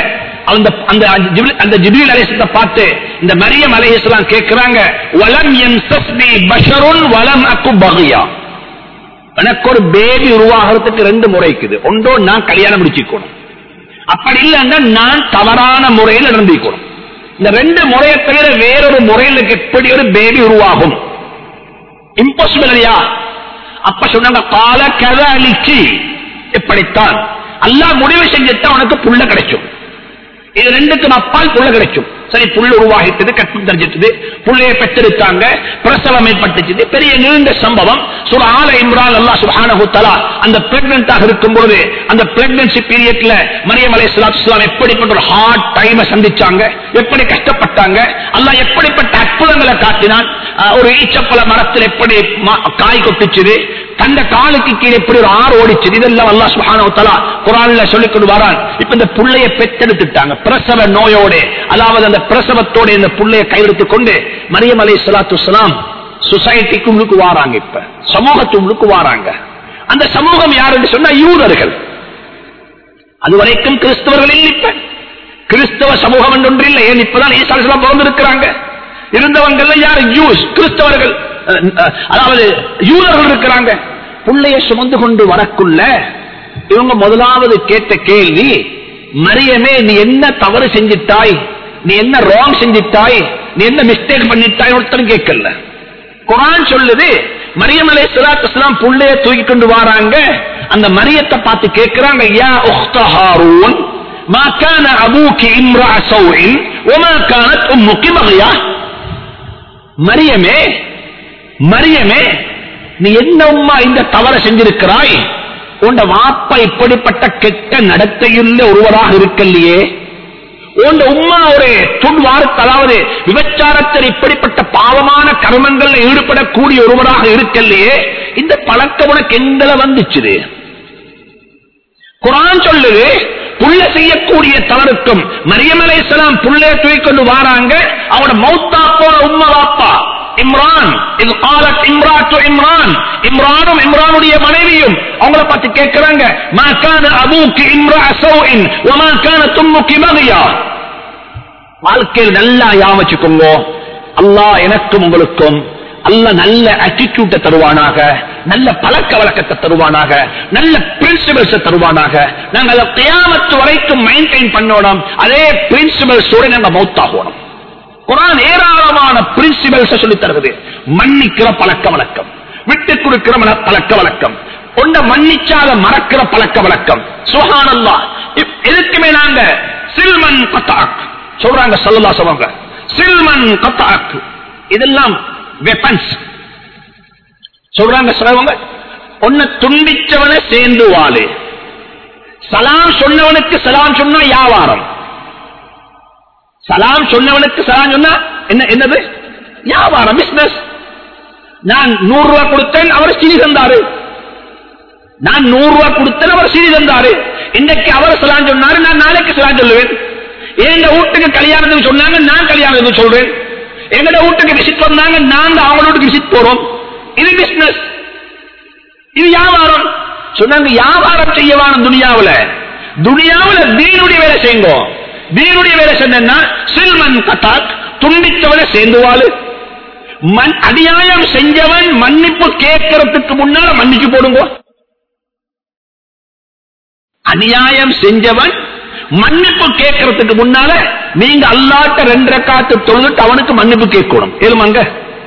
அந்த அந்த ஜிப்ரி- அந்த ஜிப்ரீல் அலைஹிஸ்ஸலாத்தை பார்த்து இந்த மரியம் அலைஹிஸ்ஸலாம் கேக்குறாங்க வலம் யம்சஸ்னி பஷருன் வலம் அக்கு பகியா எனக்கு ஒரு பேபி உருவாகிறதுக்கு ரெண்டு முறை இருக்குது ஒன்றோ நான் கல்யாணம் முடிச்சுக்கணும் அப்படி இல்லைன்னா நான் தவறான முறையில் நடந்திக்கணும் இந்த ரெண்டு முறையை தவிர வேறொரு முறையில் எப்படி ஒரு பேபி உருவாகும் இம்பாசிபிள் இல்லையா அப்ப சொன்னாங்க கால கத அழிச்சு எப்படித்தான் அல்லாஹ் முடிவு செஞ்சுட்டா உனக்கு புள்ள கிடைக்கும் இது ரெண்டுக்கும் அப்பால் புள்ள கிடைக்கும் சரி புள்ள உருவாகிட்டது கற்பு தெரிஞ்சிட்டது புள்ளைய பெற்றெடுத்தாங்க பிரசவம் ஏற்பட்டுச்சு பெரிய நீண்ட சம்பவம் சுர ஆல இம்ரான் அல்லா சுபானஹு தலா அந்த பிரெக்னண்டாக இருக்கும் பொழுது அந்த பிரெக்னன்சி பீரியட்ல மரியம் அலை இஸ்லாம் எப்படிப்பட்ட ஒரு ஹார்ட் டைமை சந்திச்சாங்க எப்படி கஷ்டப்பட்டாங்க அல்லாஹ் எப்படிப்பட்ட அற்புதங்களை காட்டினான் அஹ், ஒரு ஈச்சப்பழ மரத்தில் எப்படி மா- காய் கொட்டுச்சுது தந்த காலுக்கு கீழே எப்படி ஒரு ஆறு ஓடிச்சு இதெல்லாம் அல்லாஹ் சுப்ஹானஹு வ தஆலா குர்ஆன்ல சொல்லிக் கொண்டு வரான் இப்ப இந்த புள்ளைய பெற்றெடுத்துட்டாங்க பிரசவ நோயோட அதாவது அந்த பிரசவத்தோட இந்த புள்ளைய கையெடுத்துக் கொண்டு மரியம் அலைஹிஸ்ஸலாத்து வஸலாம் சொசைட்டிக்கு உள்ளுக்கு வாராங்க இப்ப சமூகத்து உள்ளுக்கு வாராங்க அந்த சமூகம் யார் என்று சொன்னா யூதர்கள் அதுவரைக்கும் கிறிஸ்தவர்கள் இல்லை இப்ப கிறிஸ்தவ சமூகம் என்று ஒன்று இல்லை ஏன் இப்பதான் ஈசாலாம் பிறந்திருக்கிறாங்க இருந்தவங்க யார் யூஸ் கிறிஸ்தவர்கள் அஹ், அஹ், அதாவது யூதர்கள் இருக்கிறாங்க புள்ளைய சுமந்து கொண்டு வரக்குள்ள இவங்க முதலாவது கேட்ட கேள்வி மரியமே நீ என்ன தவறு செஞ்சிட்டாய் நீ என்ன ராங் செஞ்சிட்டாய் நீ என்ன மிஸ்டேக் பண்ணிட்டாய் ஒருத்தரும் கேட்கல குரான் சொல்லுது மரியம் அலை சலாத்துலாம் புள்ளைய தூக்கி கொண்டு வராங்க அந்த மரியத்தை பார்த்து கேட்கிறாங்க யா உக்த ஹாரூன் ما كان ابوك امرأ سوء وما كانت امك بغيا மரியமே மரியமே நீ என்ன உம்மா இந்த தவறை செஞ்சிருக்கிறாய் உண்ட வாப்பா இப்படிப்பட்ட கெட்ட நடத்தையுள்ள ஒருவராக இருக்கலையே உண்ட உம்மா ஒரு துன்வார்த்தை அதாவது விபச்சாரத்தில் இப்படிப்பட்ட பாவமான கர்மங்கள்ல ஈடுபடக்கூடிய ஒருவராக இருக்கலையே இந்த பழக்கம் உனக்கு எங்கல வந்துச்சுது குரான் சொல்லுது புள்ள செய்யக்கூடிய தவறுக்கும் மரியமலை சலாம் புள்ளைய தூக்கிக்கொண்டு வாராங்க அவனோட மௌத்தா போன உம்மா வாப்பா இம்ரான் இது காலத் இம்ராத்து இம்ரான் இம்ரானும் இம்ரானுடைய மனைவியும் அவங்கள பார்த்து கேட்கிறாங்க மா கான அபூக்கு இம்ரா சௌஇன் வமா கான தும்முக்கு மகியா வாழ்க்கையில் நல்லா யாமச்சுக்கோங்க அல்லாஹ் எனக்கும் உங்களுக்கும் அல்ல நல்ல அட்டிடியூட்டை தருவானாக நல்ல பழக்க வழக்கத்தை தருவானாக நல்ல பிரின்சிபல்ஸ் தருவானாக நாங்க அதை கியாமத்து வரைக்கும் மெயின்டைன் பண்ணணும் அதே பிரின்சிபல்ஸோட நாங்க மௌத்தாகணும் குரான் ஏராளமான பிரின்சிபல்ஸ் சொல்லி தருவது மன்னிக்கிற பழக்க வழக்கம் விட்டு கொடுக்கிற மன- பழக்க வழக்கம் கொண்ட மன்னிச்சாத மறக்கிற பழக்க வழக்கம் சுஹானல்லா இப்- எதுக்குமே நாங்க சில்மன் கத்தாக் சொல்றாங்க சொல்லலா சொல்லுவாங்க சில்மன் கத்தாக் இதெல்லாம் வெப்பன்ஸ் சொல்றாங்க சொல்றவங்க ஒன்ன துண்டிச்சவன சேர்ந்து வாழு சலாம் சொன்னவனுக்கு சலாம் சொன்னா வியாபாரம் சலாம் சொன்னவனுக்கு சலாம் சொன்னா என்ன என்னது வியாபாரம் பிசினஸ் நான் நூறு ரூபாய் கொடுத்தேன் அவர் சிறி தந்தாரு நான் நூறு ரூபாய் கொடுத்தேன் அவர் சிறி தந்தாரு இன்னைக்கு அவர் சலாம் சொன்னாரு நான் நாளைக்கு சலாம் சொல்லுவேன் எங்க வீட்டுக்கு கல்யாணத்துக்கு சொன்னாங்க நான் கல்யாணத்துக்கு சொல்றேன் எங்கட வீட்டுக்கு விசிட் வந்தாங்க நாங்க அவங்களோட விசிட் போறோம் இது பிசினஸ் இது வியாபாரம் சொன்னாங்க வியாபாரம் செய்யவான துனியாவுல துனியாவுல தீனுடைய வேலை செய்யுங்க தீனுடைய வேலை செஞ்சா சில்மன் கட்டாக் துண்டித்தவனை சேர்ந்து வாழு மண் அநியாயம் செஞ்சவன் மன்னிப்பு கேட்கறதுக்கு முன்னால மன்னிச்சு போடுங்க அநியாயம் செஞ்சவன் மன்னிப்பு கேட்கறதுக்கு முன்னால நீங்க அல்லாட்ட ரெண்டரை காத்து தொழுதுட்டு அவனுக்கு மன்னிப்பு கேட்கணும் ஏழுமாங்க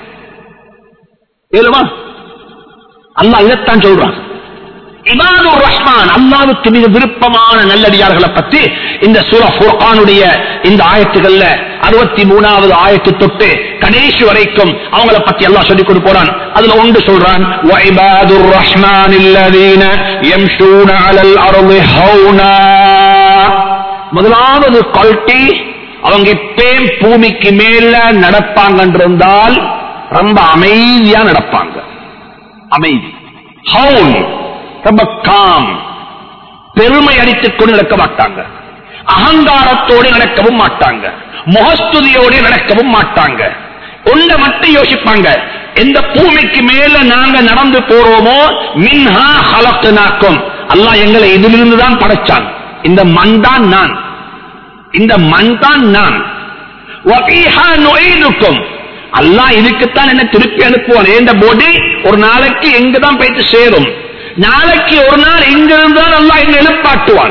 ஏழுமா அல்லாஹ் இதைத்தான் சொல்றான் இபாதுர் ரஹ்மான் அல்லாவுக்கு மிக விருப்பமான நல்லடியார்களை பத்தி இந்த சூர ஃபுர்கானுடைய இந்த ஆயத்துகள்ல அறுபத்தி மூணாவது ஆயத்து தொட்டு கடைசி வரைக்கும் அவங்கள பத்தி எல்லாம் சொல்லிக் கொண்டு போறான் அதுல ஒன்று சொல்றான் وَعِبَادُ الرَّحْمَنِ الَّذِينَ يَمْشُونَ عَلَى الْأَرْضِ هَوْنًا முதலாவது குவாலிட்டி அவங்க எப்பயும் பூமிக்கு மேல நடப்பாங்க இருந்தால் ரொம்ப அமைதியா நடப்பாங்க அமைதி ஹவுன் ரொம்ப காம் பெருமை அடித்துக் கொண்டு நடக்க மாட்டாங்க அகங்காரத்தோடு நடக்கவும் மாட்டாங்க முகஸ்துதியோடு நடக்கவும் மாட்டாங்க ஒன்றை மட்டும் யோசிப்பாங்க எந்த பூமிக்கு மேல நாங்க நடந்து போறோமோ மின்ஹா ஹலக்னாக்கும் அல்லாஹ் எங்களை இதிலிருந்து தான் படைச்சான் இந்த மண் தான் நான் இந்த மண் தான் நான் வஃபீஹா நுஈதுக்கும் அல்லாஹ் இதுக்குத்தான் என்ன திருப்பி அனுப்புவான் இந்த பொடி ஒரு நாளைக்கு எங்க தான் போயிட்டு சேரும் நாளைக்கு ஒரு நாள் இங்கிருந்து தான் அல்லாஹ் என்ன எழுப்பாட்டுவான்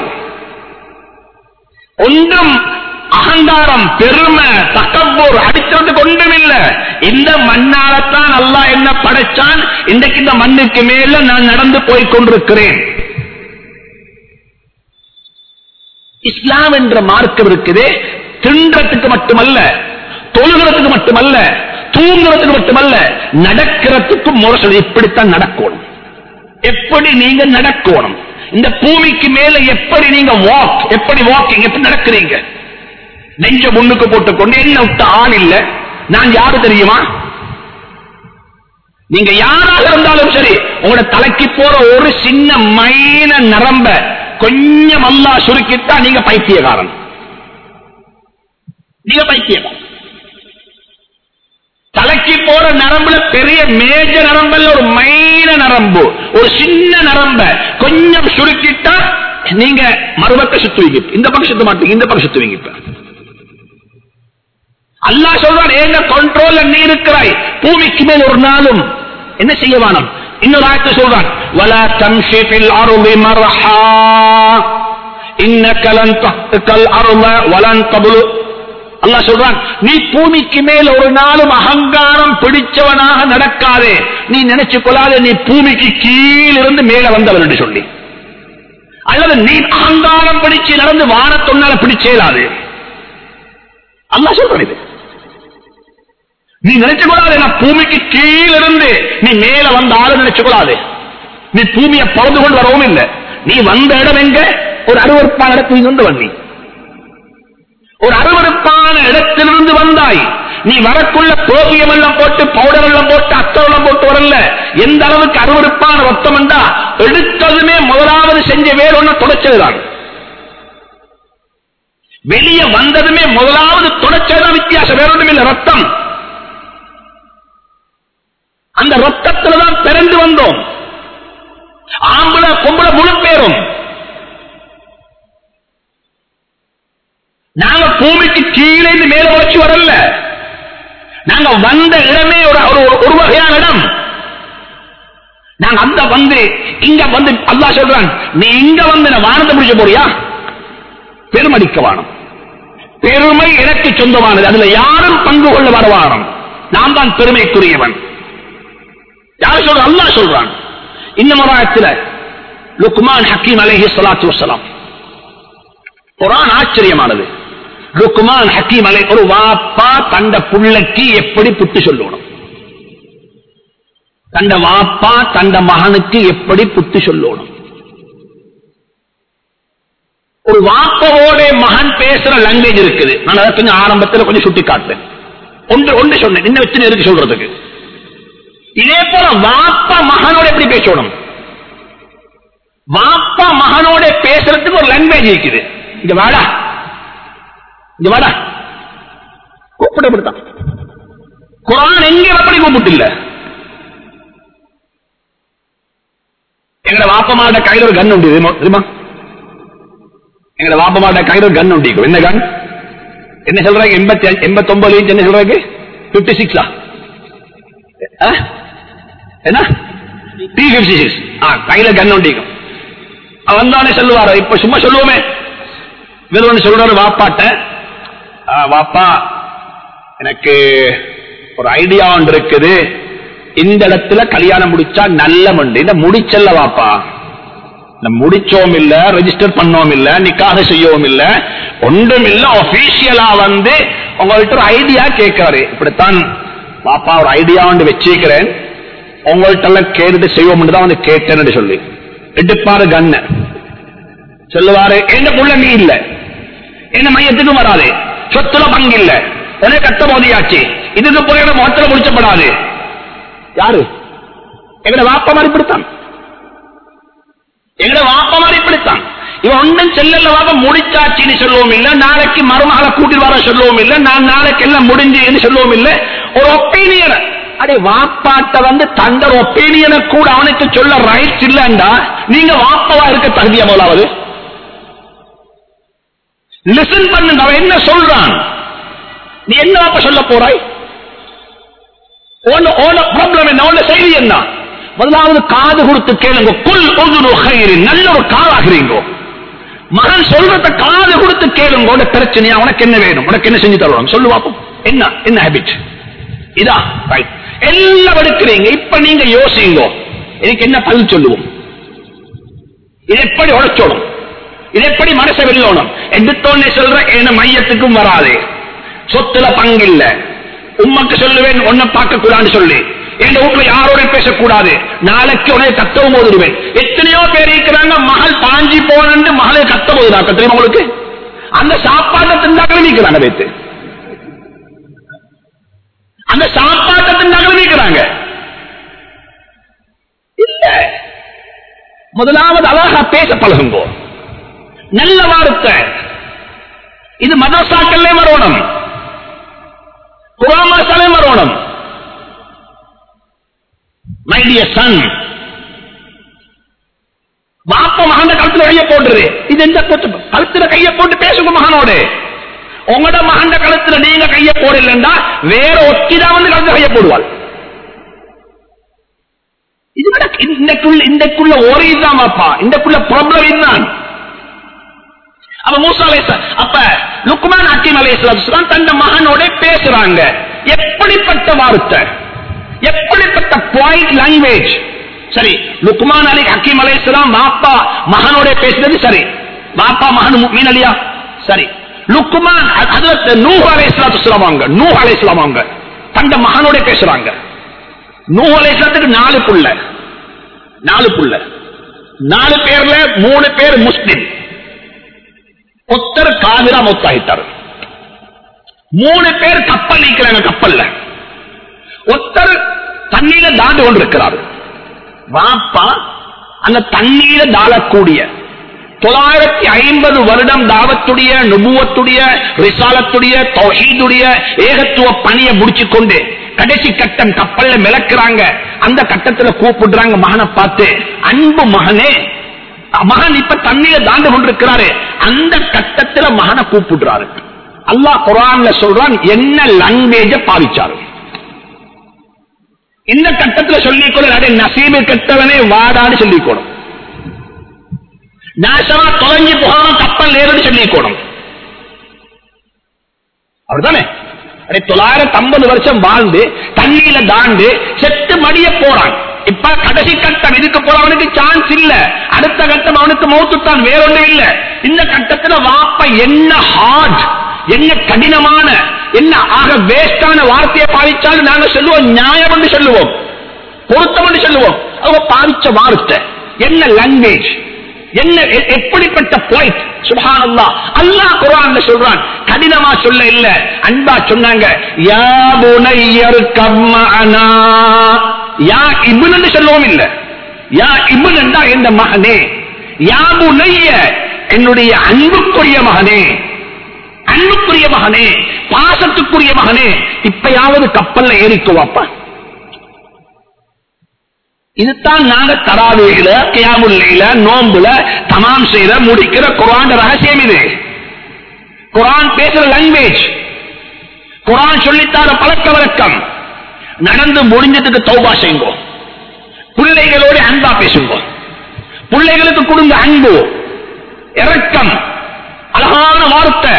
ஒன்றும் அகங்காரம் பெருமை தக்கம்போர் அடித்தது கொண்டும் இல்ல இந்த மண்ணாலத்தான் அல்லாஹ் என்ன படைச்சான் இன்றைக்கு இந்த மண்ணுக்கு மேல நான் நடந்து போய் கொண்டிருக்கிறேன் இஸ்லாம் என்ற மார்க்கம் இருக்குதே தின்றதுக்கு மட்டுமல்ல தொழுகிறதுக்கு மட்டுமல்ல தூங்குறதுக்கு மட்டுமல்ல நடக்கிறதுக்கு முரசு இப்படித்தான் நடக்கணும் எப்படி நீங்க நடக்கணும் இந்த பூமிக்கு மேல எப்படி நீங்க வாக் எப்படி வாக்கிங் எப்படி நடக்கிறீங்க நெஞ்ச முன்னுக்கு போட்டுக்கொண்டு என்ன விட்ட ஆள் இல்ல நான் யாரு தெரியுமா நீங்க யாராக இருந்தாலும் சரி உங்களோட தலைக்கு போற ஒரு சின்ன மைன நரம்ப கொஞ்சம் அல்லா சுருக்கிட்டா நீங்க பைத்தியக்காரன் நீங்க பைத்தியக்காரன் தலைக்கு போற நரம்புல பெரிய மேஜ நரம்பல்ல ஒரு மைன நரம்பு ஒரு சின்ன நரம்ப கொஞ்சம் சுருக்கிட்டா நீங்க மறுபக்க சுத்துவீங்க இந்த பக்கம் சுத்த மாட்டீங்க இந்த பக்கம் சுத்துவீங்க இப்ப அல்லா சொல்றான் ஏங்க கண்ட்ரோல்ல நீ இருக்கிறாய் பூமிக்கு மேல் ஒரு நாளும் என்ன செய்ய வேணும் இன்னொரு ஆயத்தை சொல்றான் வலா தம்ஷி ஃபில் அருளி மர்ஹா இன்னக லன் தஹ்தல் அருள வலன் தபுலு அல்லாஹ் சொல்றான் நீ பூமிக்கு மேல் ஒரு நாளும் அகங்காரம் பிடிச்சவனாக நடக்காதே நீ நினைச்சு கொள்ளாதே நீ பூமிக்கு கீழிருந்து மேல வந்தவர் என்று சொல்லி அல்லது நீ அகங்காரம் பிடிச்சு நடந்து வானத்தொன்னால பிடிச்சேலாது அல்லாஹ் சொல்றான் இது நீ நினைச்சு கூடாது நான் பூமிக்கு கீழிருந்து நீ மேல வந்த ஆளு நினைச்சு கூடாது நீ பூமியை பறந்து கொண்டு வரவும் இல்லை நீ வந்த இடம் எங்க ஒரு அருவறுப்பான இடத்தில் கொண்டு வந்தி ஒரு அருவறுப்பான இடத்திலிருந்து வந்தாய் நீ வரக்குள்ள போகியம் எல்லாம் போட்டு பவுடர் எல்லாம் போட்டு அத்தவெல்லாம் போட்டு வரல எந்த அளவுக்கு அருவறுப்பான ரத்தம் என்றா எடுத்ததுமே முதலாவது செஞ்ச வேற ஒண்ணு தொடச்சதுதான் வெளியே வந்ததுமே முதலாவது தொடச்சதுதான் வித்தியாசம் வேற ஒன்றும் இல்லை ரத்தம் அந்த ரத்தத்துல தான் பிறந்து வந்தோம் ஆம்பளை பொம்பளை முழு பேரும் நாங்க பூமிக்கு கீழே இருந்து மேல உழைச்சு வரல நாங்க வந்த இடமே ஒரு ஒரு- ஒரு வகையான இடம் நாங்க அந்த வந்து இங்க வந்து அல்லாஹ் சொல்றான் நீ இங்க வந்து நான் வானத்தை முடிச்ச போறியா பெருமடிக்க வானம் பெருமை எனக்கு சொந்தமானது அதுல யாரும் பங்கு கொள்ள வரவானம் நான் தான் பெருமைக்குரியவன் யார் சொல்ற அல்லாஹ் சொல்றான் இந்த மராயத்தில் லுக்மான் ஹக்கீம் அலைஹி ஸலாத்து வஸலாம் குர்ஆன் ஆச்சரியமானது லுக்மான் ஹக்கீம் அலை ஒரு வாப்பா தண்ட புள்ளைக்கு எப்படி புத்தி சொல்லணும் தண்ட வாப்பா தண்ட மகனுக்கு எப்படி புத்தி சொல்லணும் ஒரு வாப்பாவோட மகன் பேசுற லாங்குவேஜ் இருக்குது நான் அதை கொஞ்சம் ஆரம்பத்தில் கொஞ்சம் சுட்டி காட்டுறேன் ஒன்று ஒன்று சொன்னேன் இன்னும் வச்சு இருக்கு சொல்றதுக்கு இதே போல வாப்பா மகனோட எப்படி பேசணும் வாப்பா மகனோட பேசுறதுக்கு ஒரு லாங்குவேஜ் இருக்குது இங்க வாடா இங்க வாடா கூப்பிட இப்படித்தான் குரான் எங்க அப்படி கூப்பிட்டு இல்ல எங்கட வாப்பமாட கையில ஒரு கன் உண்டு தெரியுமா? தெரியுமா எங்கட வாப்பமாட கையில ஒரு கன் உண்டு என்ன கன் என்ன சொல்றாங்க எண்பத்தி எண்பத்தி ஒன்பது இன்ச் என்ன சொல்றாங்க பிப்டி சிக்ஸா என்ன டி பிப்டி சிக்ஸ் கையில கன் உண்டிக்கும் வந்தானே சொல்லுவாரு இப்ப சும்மா சொல்லுவோமே இவர் ஒண்ணு சொல்றாரு வாப்பாட்ட "ஆ, வாப்பா எனக்கு ஒரு ஐடியா ஒன்று இருக்குது இந்த இடத்துல கல்யாணம் முடிச்சா நல்ல மண்டு இந்த முடிச்சல்ல வாப்பா இந்த முடிச்சோம் இல்ல ரெஜிஸ்டர் பண்ணோம் இல்ல நிக்காக செய்யவும் இல்ல ஒன்றும் இல்ல ஒபிஷியலா வந்து உங்கள்ட்ட ஒரு ஐடியா கேட்கிறாரு இப்படித்தான் பாப்பா ஒரு ஐடியா ஒன்று வச்சிருக்கிறேன் உங்கள்ட்ட எல்லாம் கேட்டுட்டு செய்வோம் தான் வந்து கேட்டேன்னு சொல்லி எடுப்பாரு கண்ண சொல்லுவாரு என்ன புள்ள நீ இல்ல என்ன மையத்துக்கும் வராது சொத்துல பங்கு இல்ல உனக்கு கட்ட மோதியாச்சு இதுக்கு போய் மொத்தல முடிச்சப்படாது யாரு எங்கட வாப்ப மாதிரி இப்படித்தான் எங்கட வாப்ப மாதிரி இப்படித்தான் இவன் ஒன்றும் செல்லல வாப்ப முடிச்சாச்சின்னு சொல்லுவோம் இல்ல நாளைக்கு மருமகளை கூட்டிட்டு வர சொல்லுவோம் இல்ல நான் நாளைக்கு எல்லாம் முடிஞ்சுன்னு சொல்லுவோம் இல்ல ஒரு ஒப்பீனியன் அடே வாப்பாட்ட வந்து தந்த ஒப்பீனியனை கூட அவனுக்கு சொல்ல ரைட்ஸ் இல்லண்டா நீங்க வாப்பவா இருக்க தகுதியா முதலாவது லிசன் பண்ணுங்க அவன் என்ன சொல்றான் நீ என்ன அப்ப சொல்ல போறாய் ஓன ஓன ப்ராப்ளம் என்ன ஓன செய்தி என்ன முதலாவது காது கொடுத்து கேளுங்க குல் உதுரு ஹைரின் நல்ல ஒரு காலாகிறீங்க மகன் சொல்றத காது கொடுத்து கேளுங்க உன பிரச்சனையா உனக்கு என்ன வேணும் உனக்கு என்ன செஞ்சு தருவாங்க சொல்லு பாப்போம் என்ன என்ன ஹேபிட் இதா ரைட் எல்லாம் எடுக்கிறீங்க இப்ப நீங்க யோசிங்க இதுக்கு என்ன பதில் சொல்லுவோம் இது எப்படி உழைச்சோடும் இது எப்படி மனசை வெல்லணும் எடுத்தோன்னே சொல்ற என்ன மையத்துக்கும் வராது சொத்துல பங்கில்ல உம்மக்கு சொல்லுவேன் உன்னை பார்க்க கூடாதுன்னு சொல்லி என் வீட்டுல யாரோட பேசக்கூடாது நாளைக்கு உடனே கத்தவும் போதுடுவேன் எத்தனையோ பேர் இருக்கிறாங்க மகள் பாஞ்சி போனு மகளை கத்த போதுடா தெரியுமா உங்களுக்கு அந்த சாப்பாட்டை திண்டாக்கள் நீக்கிறாங்க வைத்து அந்த சாப்பாட்டை திண்டாக்கள் நீக்கிறாங்க இல்ல முதலாவது அழகா பேச பழகுங்கோ நல்ல வார்த்தை இது மதசாக்கல்லே வரணும் குராமசாலே வரணும் மை டியர் சன் வாப்ப மகன கழுத்துல கைய போட்டுரு இது எந்த கூத்து கழுத்துல கைய போட்டு பேசுங்க மகனோடு உங்களோட மகன் கழுத்துல நீங்க கைய போடலண்டா வேற ஒத்திதான் வந்து கழுத்துல கைய போடுவாள் இது நடக்கு- இன்றைக்குள்ள இன்றைக்குள்ள ஒரு இதுதான் அப்பா இன்றைக்குள்ள ப்ராப்ளம் இதுதான் அப்ப மூசா அலைஹிஸ்ஸலாம் அப்ப லுக்மான் ஹக்கீம் அலைஹிஸ்ஸலாம் தந்த மகனோட பேசுறாங்க எப்படிப்பட்ட வார்த்தை எப்படிப்பட்ட பாயிண்ட் லாங்குவேஜ் சரி லுக்மான் அலி ஹக்கீம் அலைஹிஸ்ஸலாம் வாப்பா மகனோட பேசுறது சரி வாப்பா மகன் மீன் அலியா சரி லுக்மான் ஹஜரத் நூஹ் அலைஹிஸ்ஸலாத்து வஸ்ஸலாம் வாங்க நூஹ் அலைஹிஸ்ஸலாம் வாங்க தந்த மகனோட பேசுறாங்க நூஹ் அலைஹிஸ்ஸலாத்துக்கு நாலு புள்ள நாலு புள்ள நாலு பேர்ல மூணு பேர் முஸ்லிம் ஒத்தர் காவிரா மொத்தாயிட்டார் மூணு பேர் கப்பல் நிக்கிறாங்க கப்பல்ல ஒத்தர் தண்ணீர தாண்டு கொண்டிருக்கிறார் வாப்பா அந்த தண்ணீர தாழக்கூடிய தொள்ளாயிரத்தி ஐம்பது வருடம் தாவத்துடைய நுபுவத்துடைய ரிசாலத்துடைய தௌஹீதுடைய ஏகத்துவ பணியை முடிச்சு கொண்டு கடைசி கட்டம் கப்பல்ல மிளக்குறாங்க அந்த கட்டத்துல கூப்பிடுறாங்க மகனை பார்த்து அன்பு மகனே மகன் இப்ப தண்ணீரை தாண்டு கொண்டிருக்கிறாரு அந்த கட்டத்துல மகனை கூப்பிடுறாரு அல்லாஹ் குரான்ல சொல்றான் என்ன லாங்குவேஜ பாவிச்சாரு இந்த கட்டத்துல சொல்லிக்கொள்ள அடே நசீபு கெட்டவனே வாடான்னு சொல்லிக்கணும் நாசமா தொலைஞ்சு போகாம கப்பல் ஏறுன்னு சொல்லிக்கணும் அப்படிதானே அடே தொள்ளாயிரத்தி ஐம்பது வருஷம் வாழ்ந்து தண்ணியில தாண்டு செத்து மடிய போறான் இப்ப கடைசி கட்டம் இதுக்கு போறவனுக்கு சான்ஸ் இல்ல அடுத்த கட்டம் அவனுக்கு மௌத்துத்தான் வேறொன்றும் இல்ல இந்த கட்டத்துல வாப்ப என்ன ஹார்ட் என்ன கடினமான என்ன ஆக வேஸ்டான வார்த்தையை பாவிச்சாலும் நாங்க சொல்லுவோம் நியாயம் என்று சொல்லுவோம் பொருத்தம் என்று சொல்லுவோம் அவங்க பாவிச்ச வார்த்தை என்ன லாங்குவேஜ் என்ன எ- எப்படிப்பட்ட பாயிண்ட் சுபான் அல்லா அல்லாஹ் குரான்ல சொல்றான் கடினமா சொல்ல இல்ல அன்பா சொன்னாங்க யா புனையர் கம்மஅனா யா இப்னு சொல்லவும் இல்ல யா இப்னு என்றா என்ற மகனே யா புனைய என்னுடைய அன்புக்குரிய மகனே அன்புக்குரிய மகனே பாசத்துக்குரிய மகனே இப்பயாவது கப்பல்ல ஏறிக்குவாப்பா இதுதான் நாங்க தராவியில கியாமுல்லையில நோம்புல தமாம் செய்யற முடிக்கிற குரான் ரகசியம் இது குரான் பேசுற லாங்குவேஜ் குரான் சொல்லித்தார பழக்க வழக்கம் நடந்து முடிஞ்சதுக்கு தௌபா செய்யுங்க பிள்ளைகளோட அன்பா பேசுங்க பிள்ளைகளுக்கு கொடுங்க அன்பு இரக்கம் அழகான வார்த்தை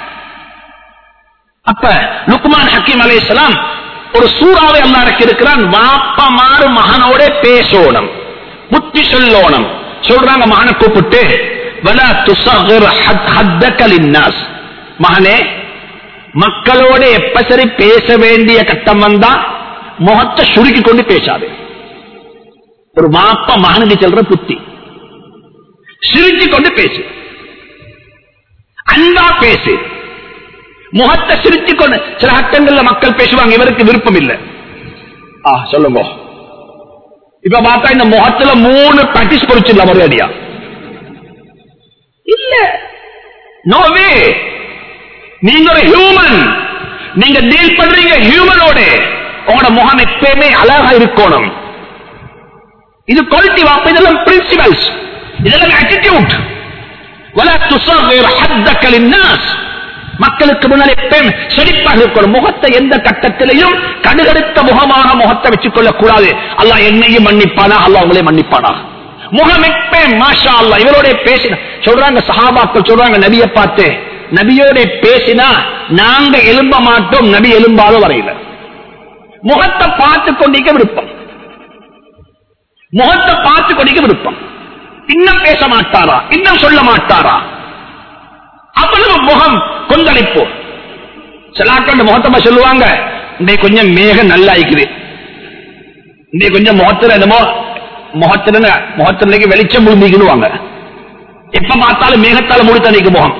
அப்ப லுக்மான் ஹக்கீம் அலைஹிஸ்ஸலாம் ஒரு சூறாவை அல்லா இருக்கிறான் வாப்பா மாறு மகனோட பேசோணும் புத்தி சொல்லோணும் சொல்றாங்க மகனை கூப்பிட்டு வலா துஸகிர் ஹத்- ஹத்தக லின்னாஸ். மகனே மக்களோட எப்ப சரி பேச வேண்டிய கட்டம் வந்தா முகத்தை சுருக்கி கொண்டு பேசாது ஒரு வாப்பா மகனுக்கு சொல்ற புத்தி சிரிச்சு கொண்டு பேசு அன்பா பேசு முகத்தை சிரிச்சு கொண்டு சில அட்டங்கள்ல மக்கள் பேசுவாங்க இவருக்கு விருப்பம் இல்லை ஆ சொல்லுங்க இப்ப பார்த்தா இந்த முகத்துல மூணு பிராக்டிஸ் பொறிச்சிடல மறுபடியா இல்ல நோவே நீங்க ஒரு ஹியூமன் நீங்க டீல் பண்றீங்க ஹியூமனோட உங்களோட முகம் எப்பயுமே அழகா இருக்கணும் இது குவாலிட்டி வாப்ப இதெல்லாம் பிரின்சிபல்ஸ் இதெல்லாம் ஆட்டிடியூட் ولا تصغر حدك للناس மக்களுக்கு முன்னாலே பெண் செழிப்பாக இருக்கணும் முகத்தை எந்த கட்டத்திலையும் கடுகடுத்த முகமாக முகத்தை வச்சுக் கொள்ளக் கூடாது அல்லாஹ் என்னையும் மன்னிப்பானா அல்லாஹ் உங்களே மன்னிப்பானா முகம் எப்பேன் மாஷா அல்லாஹ் இவரோட பேசின சொல்றாங்க சஹாபாக்கள் சொல்றாங்க நபியை பார்த்து நபியோட பேசினா நாங்க எழும்ப மாட்டோம் நபி எழும்பாத வரையில முகத்தை பார்த்து கொண்டிருக்க விருப்பம் முகத்தை பார்த்து கொண்டிருக்க விருப்பம் இன்னும் பேச மாட்டாரா இன்னும் சொல்ல மாட்டாரா அவ்வளவு முகம் கொந்தளிப்பு சிலாக்கள் முகத்தமா சொல்லுவாங்க இன்னைக்கு கொஞ்சம் மேகம் நல்லா இருக்குது இன்னைக்கு கொஞ்சம் முகத்துல என்னமோ முகத்துல முகத்துல வெளிச்சம் முழுந்திக்கணுவாங்க எப்ப பார்த்தாலும் மேகத்தால முழு தண்ணிக்கு முகம்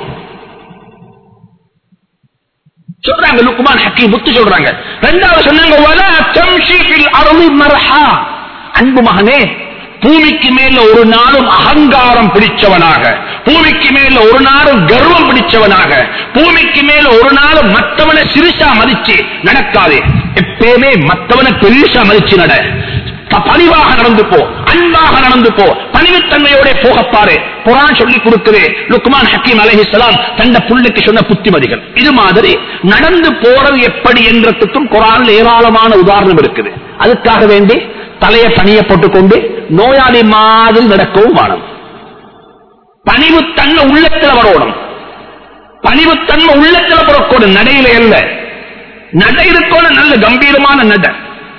சொல்றாங்க லுக்குமான் ஹக்கீம் புத்து சொல்றாங்க ரெண்டாவது சொன்னாங்க "வலா தம்ஷி ஃபில் அர்லி மர்ஹா." அன்பு மகனே பூமிக்கு மேல ஒரு நாளும் அகங்காரம் பிடிச்சவனாக பூமிக்கு மேல ஒரு நாளும் கர்வம் பிடிச்சவனாக பூமிக்கு மேல ஒரு நாளும் மற்றவனை சிறுசா மதிச்சு நடக்காதே எப்பயுமே மற்றவனை பெருசா மதிச்சு நட ப- பணிவாக நடந்து போ அன்பாக நடந்து போ பணிவுத்தன்மையோட போகப்பாரு குரான் சொல்லி கொடுக்குது லுக்மான் ஹக்கீம் அலைஹிஸ்ஸலாம் தந்த புள்ளுக்கு சொன்ன புத்திமதிகள் இது மாதிரி நடந்து போறது எப்படி என்றதுக்கும் குரான் ஏராளமான உதாரணம் இருக்குது அதுக்காக வேண்டி தலையை பணிய போட்டுக்கொண்டு நோயாளி மாதிரி நடக்கவும் வாணும் பணிவுத்தன்மை உள்ளத்துல வரணும் பணிவுத்தன்மை உள்ளத்துல புறக்கூடும் நடையில அல்ல நடை இருக்கணும் நல்ல கம்பீரமான நடை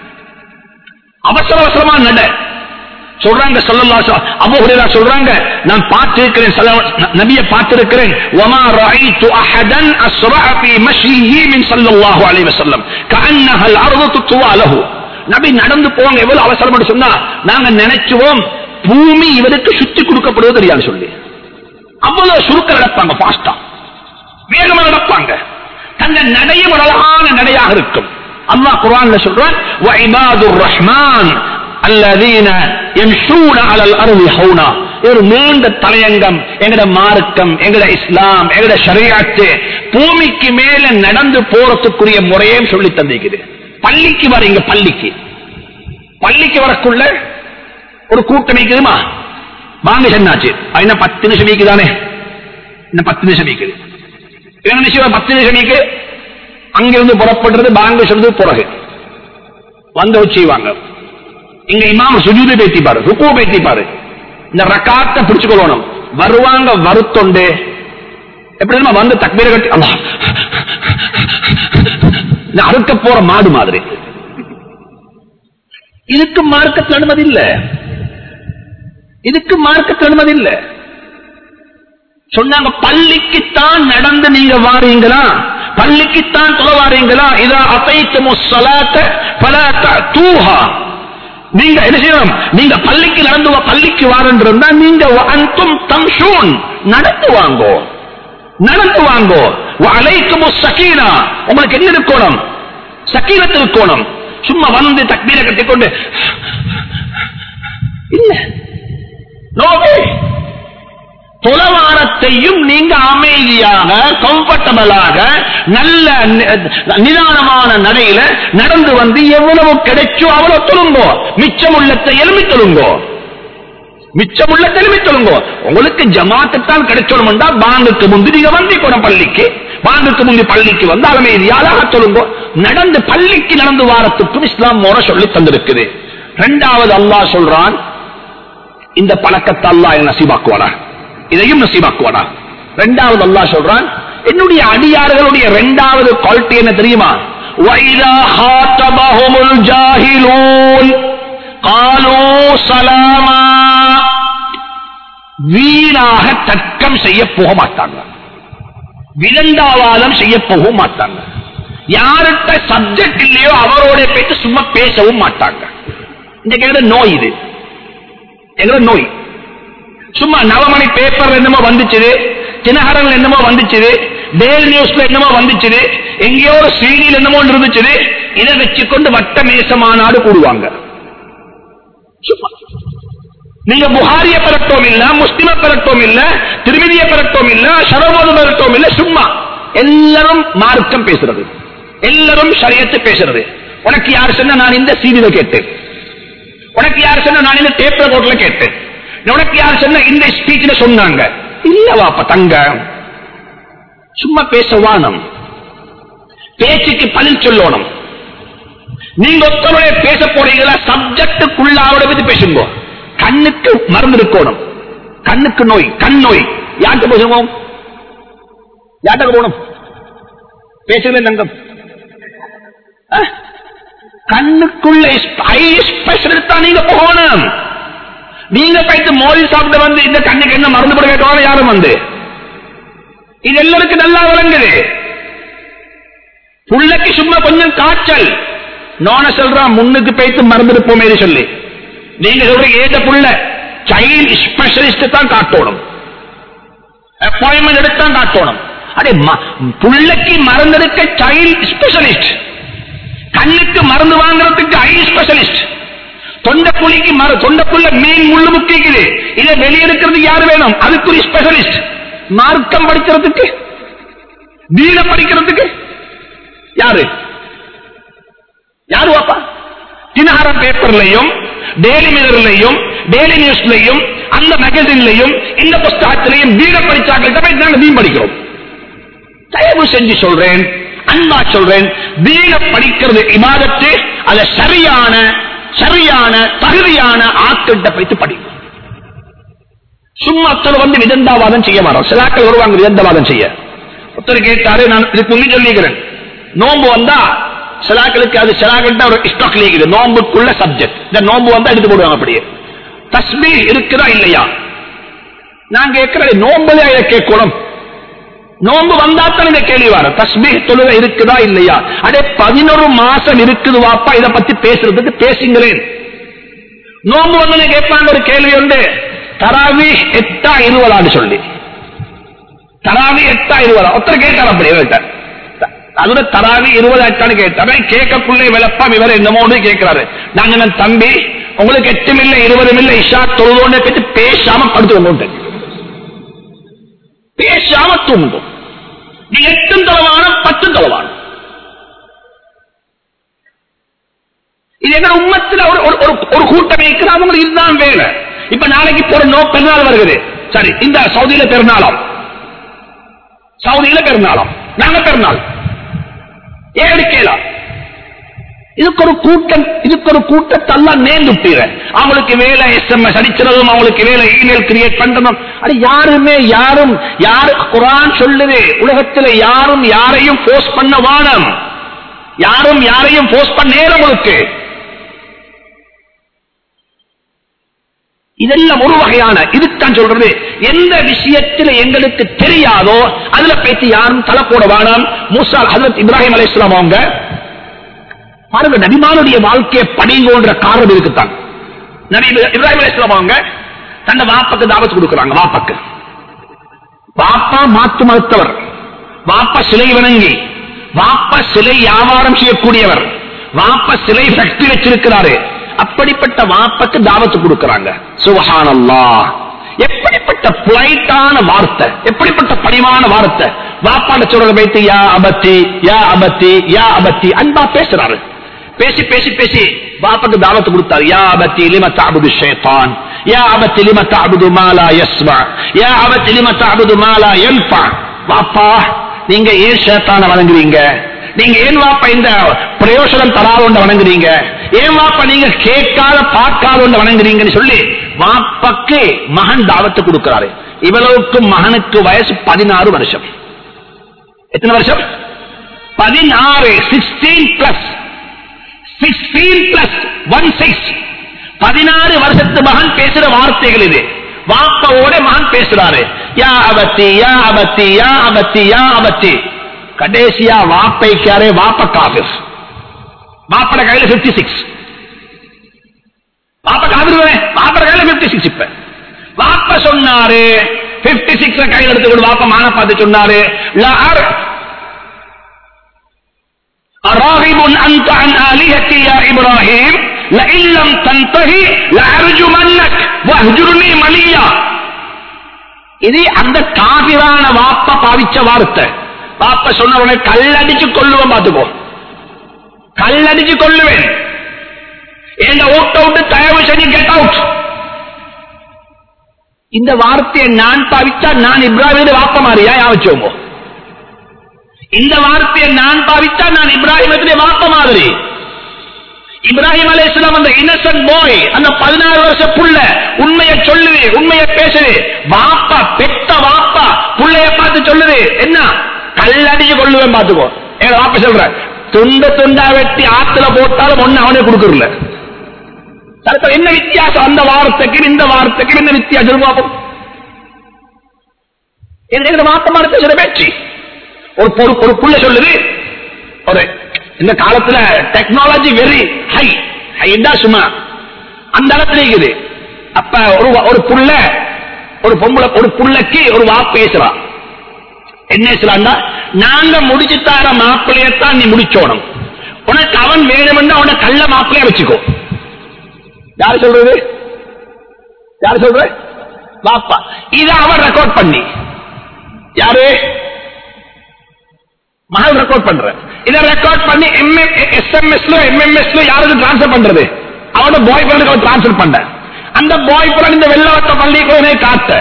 அவசர அவசரமா நட சொல்றாங்க சொல்லலாம் அபு ஹுரைரா சொல்றாங்க நான் பார்த்திருக்கிறேன் சல்ல- நபியை பார்த்திருக்கிறேன் وما رايت احدا اسرع في مشيه من صلى الله عليه وسلم كانها الارض تطوى له நபி நடந்து போவாங்க எவ்வளவு அவசரம் சொன்னா நாங்க நினைச்சுவோம் பூமி இவருக்கு சுத்தி கொடுக்கப்படுவது தெரியாது சொல்லி அவ்வளவு சுருக்க நடப்பாங்க பாஸ்டா வேகமா நடப்பாங்க தந்த நடையும் ஒரு அழகான நடையாக இருக்கும் அல்லாஹ் குர்ஆன்ல சொல்றான் வஇபாதுர் ரஹ்மான் அல்லதீன யம்ஷூன அலல் அர்தி ஹௌனா ஒரு நீண்ட தலையங்கம் எங்கட மார்க்கம் எங்கட இஸ்லாம் எங்கட ஷரியத்து பூமிக்கு மேல நடந்து போறதுக்குரிய முறையும் சொல்லி தந்திக்குது பள்ளிக்கு வரீங்க பள்ளிக்கு பள்ளிக்கு வரக்குள்ள ஒரு கூட்டம் இருக்குதுமா வாங்க சென்னாச்சு அது என்ன பத்து நிமிஷம் வீக்குதானே இன்னும் பத்து நிமிஷம் வீக்குது என்ன நிமிஷம் பத்து நிமிஷம் வீக்கு அங்கிருந்து புறப்படுறது பாங்க சொல்றது பிறகு வந்து வச்சுவாங்க இங்க இமாம் சுஜூது பேத்திப்பாரு ருக்கு பேத்திப்பாரு இந்த ரக்காத்தை பிடிச்சுக்கொள்ளணும் வருவாங்க வருத்தொண்டு எப்படி தெரியுமா? வந்து தக்பீர கட்டி அல்லாஹ் இந்த அறுக்க போற மாடு மாதிரி இதுக்கு மார்க்கத்தில் அனுமதி இல்ல இதுக்கு மார்க்கத்தில் அனுமதி இல்ல சொன்னாங்க பள்ளிக்குத்தான் நடந்து நீங்க வாரீங்களா பள்ளிக்குத்தான் தொலை வாரீங்களா இதா அசைத்து முசலாத்த பல தூஹா நீங்க என்ன செய்யணும் நீங்க பள்ளிக்கு நடந்து வா- பள்ளிக்கு வாரன்றா நீங்க அந்தும் தம்ஷூன் நடந்து வாங்கோ நடந்து வாங்கோ அலைக்கும் சக்கீனா உங்களுக்கு என்ன இருக்கணும் சக்கீனத்தில் இருக்கணும் சும்மா வந்து தக்பீரை கட்டிக்கொண்டு இல்ல நோவே தொலைவாரத்தையும் நீங்க அமைதியாக கம்ஃபர்டபுளாக நல்ல நி- நிதானமான நடையில நடந்து வந்து எவ்வளவு கிடைச்சோ அவ்வளவு தொழுங்கோ மிச்சம் உள்ளத்தை எலும்பி தொழுங்கோ மிச்சம் உள்ள எலும்பி தொழுங்கோ உங்களுக்கு ஜமாத்துத்தான் கிடைச்சோம்டா பாங்குக்கு முந்தி நீங்க வந்திக்கணும் பள்ளிக்கு பாங்குக்கு முந்தி பள்ளிக்கு வந்து அமைதியாக தொழுங்கோ நடந்து பள்ளிக்கு நடந்து வாரத்துக்கும் இஸ்லாம் முறை சொல்லி தந்திருக்குது ரெண்டாவது அல்லாஹ் சொல்றான் இந்த பழக்கத்தை அல்லாஹ் எனக்கு நசீபாக்குவானா இதையும் நசீபாக்குவானா ரெண்டாவது அல்லாஹ் சொல்றான் என்னுடைய அடியார்களுடைய இரண்டாவது குவாலிட்டி என்ன தெரியுமா وَإِذَا خَاطَبَهُمُ الْجَاهِلُونَ قَالُوا سَلَامًا வீணாக தர்க்கம் செய்ய போக மாட்டாங்க விதண்டாவாதம் செய்ய போக மாட்டாங்க யார்கிட்ட சப்ஜெக்ட் இல்லையோ அவரோட போயிட்டு சும்மா பேசவும் மாட்டாங்க இன்னைக்கு எங்கட நோய் இது எங்கட நோய் சும்மா நவமணி பேப்பர் என்னமோ வந்துச்சுது தினகரன் என்னமோ வந்துச்சுது டேல் நியூஸ்ல என்னமோ வந்துச்சுது எங்கேயோ ஒரு செய்தியில் என்னமோ இருந்துச்சுது இதை வச்சுக்கொண்டு வட்ட மேச மாநாடு கூடுவாங்க சும்மா நீங்க புகாரிய பெறட்டோம் இல்ல முஸ்லிம பெறட்டோம் இல்ல திருமதிய பெறட்டோம் இல்ல சரவோது பெறட்டோம் இல்ல சும்மா எல்லாரும் மார்க்கம் பேசுறது எல்லாரும் சரியத்து பேசுறது உனக்கு யார் சொன்ன நான் இந்த சீடியில கேட்டேன் உனக்கு யார் சொன்ன நான் இந்த டேப் ரெக்கார்ட்ல கேட்டேன் உனக்கு யார் சொன்ன இந்த ஸ்பீச்ல சொன்னாங்க இல்ல வாப்பா தங்க சும்மா பேச வானம் பேச்சுக்கு பதில் சொல்லணும் நீங்க ஒருத்தருடைய பேச போறீங்களா சப்ஜெக்டுக்குள்ள அவரை பத்தி பேசுங்க கண்ணுக்கு மருந்து இருக்கணும் கண்ணுக்கு நோய் கண் நோய் யார்கிட்ட பேசுவோம் யார்கிட்ட போகணும் பேசுகிறேன் தங்கம் ஆ? கண்ணுக்குள்ள ஐ ஸ்பெஷலிஸ்ட் தான் நீங்க போகணும் நீங்க போயிட்டு மோதி சாப்பிட்டு வந்து இந்த கண்ணுக்கு என்ன மருந்து போட கேட்கணும் யாரும் வந்து இது எல்லாருக்கும் நல்லா விளங்குது புள்ளைக்கு சும்மா கொஞ்சம் காய்ச்சல் நோன சொல்றான் முன்னுக்கு போயிட்டு மறந்துருப்போமே சொல்லி நீங்க சொல்றீங்க ஏத புள்ள சைல்ட் ஸ்பெஷலிஸ்ட் தான் காட்டணும் அப்பாயின்மெண்ட் எடுத்தான் காட்டணும் அடே ம- புள்ளைக்கு மறந்தெடுக்க சைல்ட் ஸ்பெஷலிஸ்ட் கண்ணுக்கு மருந்து வாங்குறதுக்கு ஐ ஸ்பெஷலிஸ்ட் தொண்டைக்குழிக்கு மர தொண்டைக்குள்ள மீன் முள்ளு முக்கிக்குது இதை வெளியெடுக்கிறது யாரு வேணும் அதுக்கு ஒரு ஸ்பெஷலிஸ்ட் மார்க்கம் படிக்கிறதுக்கு தீன படிக்கிறதுக்கு யாரு யாரு வாப்பா தினகரன் பேப்பர்லையும் டெய்லி மிரர்லையும் டெய்லி நியூஸ்லையும் அந்த மேகசின்லையும் இந்த புஸ்தகத்திலையும் தீன படிச்சாக்கள் போய் நாங்க தீன் படிக்கிறோம் தயவு செஞ்சு சொல்றேன் அன்பா சொல்றேன் தீன படிக்கிறது இமாதத்து அத சரியான சரியான தகுதியான ஆட்கள்கிட்ட போயிட்டு படிக்கும் சும்மா ஒருத்தர் வந்து விதந்தாவாதம் செய்ய மாட்டோம் சிலாக்கள் வருவாங்க விதந்தாவாதம் செய்ய ஒருத்தர் கேட்டாரு நான் இதுக்கு முன்னே சொல்லிக்கிறேன் நோன்பு வந்தா சிலாக்களுக்கு அது சிலாக்கிட்ட ஒரு ஸ்டாக் இருக்குது நோன்புக்குள்ள சப்ஜெக்ட் இந்த நோன்பு வந்தா எடுத்து போடுவாங்க அப்படியே தஸ்மீ இருக்குதா இல்லையா நான் கேட்கிறேன் நோம்புல இதை கேட்கணும் நோன்பு வந்தாத்தான் இந்த கேள்வி வர தஸ்மீ தொழுகை இருக்குதா இல்லையா அடே பதினொரு மாசம் இருக்குது வாப்பா இதை பத்தி பேசுறதுக்கு பேசுங்களேன் நோன்பு வந்து கேட்பாங்க ஒரு கேள்வி உண்டு தராவி எட்டா இருபதான்னு சொல்லி தராவி எட்டா இருபதா ஒருத்தர் கேட்டார் அப்படி இவர்கிட்ட அதோட தராவி இருபது எட்டான்னு கேட்டாரு கேட்கக்குள்ளே விளப்பா இவர் என்னமோன்னு கேட்கிறாரு நாங்க என்ன தம்பி உங்களுக்கு எட்டும் இல்ல இருபதும் இல்ல இஷா தொழுதோன்னு கேட்டு பேசாம படுத்து பேசாம தூங்கும் நீ எட்டும் தொலைவான பத்தும் தொலைவான இது எங்க உம்மத்துல ஒரு ஒரு- ஒரு ஒரு கூட்டம் இருக்கிற அவங்களுக்கு இதுதான் வேலை இப்ப நாளைக்கு போற நோ பெருநாள் வருகிறது சரி இந்த சவுதியில பெருநாளாம் சவுதியில பெருநாளாம் நாங்க பெருநாள் ஏன் எடுக்கலாம் இதுக்கு ஒரு கூட்டம் இதுக்கு ஒரு கூட்டத்தெல்லாம் நேர்ந்துட்டீர அவங்களுக்கு வேலை எஸ்எம்எஸ் அடிச்சிடறதும் அவங்களுக்கு வேலை இமெயில் கிரியேட் பண்றதும் அது யாருமே யாரும் யாரு குரான் சொல்லுது உலகத்துல யாரும் யாரையும் போஸ்ட் பண்ண வானம் யாரும் யாரையும் போஸ்ட் பண்ண நேரம் உங்களுக்கு இதெல்லாம் ஒரு வகையான இதுதான் சொல்றது எந்த விஷயத்துல எங்களுக்கு தெரியாதோ அதுல பேசி யாரும் தலை போட வேணாம் மூசா ஹசரத் இப்ராஹிம் அலைஹிஸ்ஸலாம் அவங்க பாருங்க நபிமானுடைய வாழ்க்கையை படிங்கோன்ற காரணம் இருக்குத்தான் நபி இப்ராஹிம் அலைஹிஸ்ஸலாம் அவங்க தன்னை வாப்பக்கு தாவத்து கொடுக்குறாங்க வாப்பக்கு வாப்பா மாத்து மறுத்தவர் வாப்பா சிலை வணங்கி வாப்பா சிலை வியாபாரம் செய்யக்கூடியவர் வாப்பா சிலை ஃபேக்டரி வச்சிருக்கிறாரு அப்படிப்பட்ட வாப்பக்கு தாவத்து கொடுக்கறாங்க சுபஹானல்லா எப்படிப்பட்ட புலைட்டான வார்த்தை எப்படிப்பட்ட பணிவான வார்த்தை வாப்பாண்ட சொல்றத வைத்து யா அபத்தி யா அபத்தி யா அபத்தி அன்பா பேசுறாரு பேசி பேசி பேசி பாப்பாக்கு தாவத்து கொடுத்தாரு யா அபத்தி லிம தாபுது ஷைத்தான் யா அபத்தி லிம தாபுது மாலா யஸ்மா யா அபத்தி லிம தாபுது மாலா யல்பா வாப்பா நீங்க ஏன் ஷேத்தான வணங்குறீங்க நீங்க ஏன் வாப்பா இந்த பிரயோசனம் தராத ஒன்று வணங்குறீங்க ஏன் வாப்பா நீங்க கேட்காத பார்க்காத ஒன்று வணங்குறீங்கன்னு சொல்லி வாப்பாக்கு மகன் தாவத்து கொடுக்கிறாரு இவ்வளவுக்கு மகனுக்கு வயசு பதினாறு வருஷம் எத்தனை வருஷம் பதினாறு sixteen plus sixteen plus one six பதினாறு வருஷத்து மகன் பேசுற வார்த்தைகள் இது வாப்பாவோட மகன் பேசுறாரு யா அபத்தி யா அபத்தி யா அபத்தி யா அபத்தி கடைசியா வாப்பைக்காரே வாப்ப காபிர் வாப்பட கையில பிப்டி சிக்ஸ் வாப்ப காபிர் வாப்பட கையில பிப்டி சிக்ஸ் இப்ப வாப்ப சொன்னாரு பிப்டி சிக்ஸ் கையில் எடுத்துக்கொண்டு வாப்ப மான பார்த்து சொன்னாரு "லஅர் أراغب أنت عن آلهتي يا إبراهيم لئن لم تنتهي لأرجمنك واهجرني مليا இது அந்த காபிரான வாப்ப பாவிச்ச வார்த்தை வாப்ப சொன்ன கல்லடிச்சு கொள்ளுவேன் பார்த்துக்கோ கல்லடிச்சு கொள்ளுவேன் எங்க ஓட்ட விட்டு தயவு செஞ்சு கெட் அவுட் இந்த வார்த்தையை நான் பாவிச்சா நான் இப்ராஹிம் வாப்ப மாறியா யாவச்சோமோ இந்த வார்த்தையை நான் பாவிச்சா நான் இப்ராஹிமத்திலே வாப்ப மாதிரி இப்ராஹிம் அலைஹிஸ்ஸலாம் அந்த இன்னசென்ட் பாய் அந்த பதினாறு வருஷ புள்ள உண்மையை சொல்லுது உண்மையை பேசுது வாப்பா பெத்த வாப்பா புள்ளைய பார்த்து சொல்லுது என்ன கல்லடிச்சு கொள்ளுவேன் பார்த்துக்கோ எங்க வாப்பா சொல்ற துண்ட துண்டா வெட்டி ஆத்துல போட்டாலும் ஒண்ணு அவனே கொடுக்கறல தரப்ப என்ன வித்தியாசம் அந்த வார்த்தைக்கு இந்த வார்த்தைக்கு என்ன வித்தியாசம் சொல்லு பாப்போம் எங்க வாப்பமான பேசுற பேச்சு ஒரு பொறு ஒரு புள்ள சொல்லுது ஒரு இந்த காலத்துல டெக்னாலஜி வெரி ஹை ஹைடா சும்மா அந்த இடத்துல இருக்குது அப்ப ஒரு ஒரு புள்ள ஒரு பொம்பளை ஒரு புள்ளைக்கு ஒரு வா பேசுறா என்ன பேசுறாண்டா நாங்க முடிச்சு தர மாப்பிள்ளையத்தான் நீ முடிச்சோணும் உனக்கு அவன் வேணும்னா அவனை கள்ள மாப்பிள்ளைய வச்சுக்கோ யாரு சொல்றது யாரு சொல்ற பாப்பா இத அவன் ரெக்கார்ட் பண்ணி யாரு மகள் ரெக்கார்ட் பண்ற இத ரெக்கார்ட் பண்ணி எஸ்எம்எஸ்ல எம்எம்எஸ்ல யாருக்கு டிரான்ஸ்பர் பண்றது அவனோட பாய் ஃப்ரெண்டுக்கு அவன் டிரான்ஸ்பர் பண்ண அந்த பாய் ஃப்ரெண்ட் இந்த வெள்ளவட்ட பள்ளிக்கூடமே காட்ட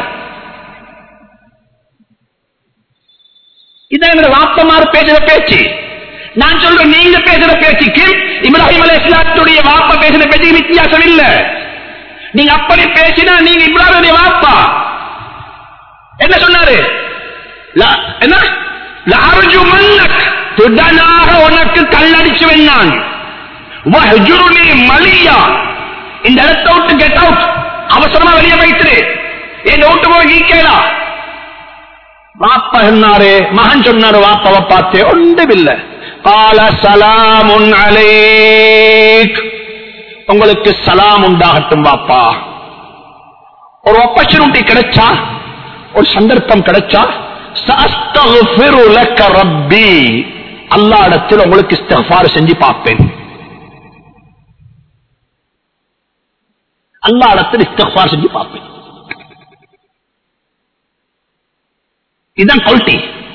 இதான் என்னோட வாப்பமாறு பேசுற பேச்சு நான் சொல்றேன் நீங்க பேசுற பேச்சுக்கு இப்ராஹிம் அலி இஸ்லாத்துடைய வாப்பா பேசுற பேச்சுக்கு வித்தியாசம் இல்ல நீங்க அப்படி பேசினா நீங்க இப்ராஹிமுடைய வாப்பா என்ன சொன்னாரு லா- என்ன லார்ஜு மன்னக் துடனாக உனக்கு கல்லடிச்சு வெண்ணான் வஹ்ஜுருனி மலியா இந்த இடத்தை விட்டு கெட் அவுட் அவசரமா வெளியே வைத்துரு என் விட்டு போய் நீக்கேடா வாப்பா சொன்னாரு மகன் சொன்னாரு வாப்பாவை பார்த்தே ஒன்றுமில்லை கால சலாமுன் அலைக் உங்களுக்கு சலாம் உண்டாகட்டும் வாப்பா ஒரு ஆப்பர்ச்சுனிட்டி கிடைச்சா ஒரு சந்தர்ப்பம் கிடைச்சா சஅஸ்தக்ஃபிரு லக்க ரப்பி அல்லாஹ் இடத்தில் உங்களுக்கு இஸ்திக்ஃபார் செஞ்சு பார்ப்பேன் அல்லாஹ் இடத்தில் இஸ்திக்ஃபார் செஞ்சு பார்ப்பேன் இதுதான் குவாலிட்டி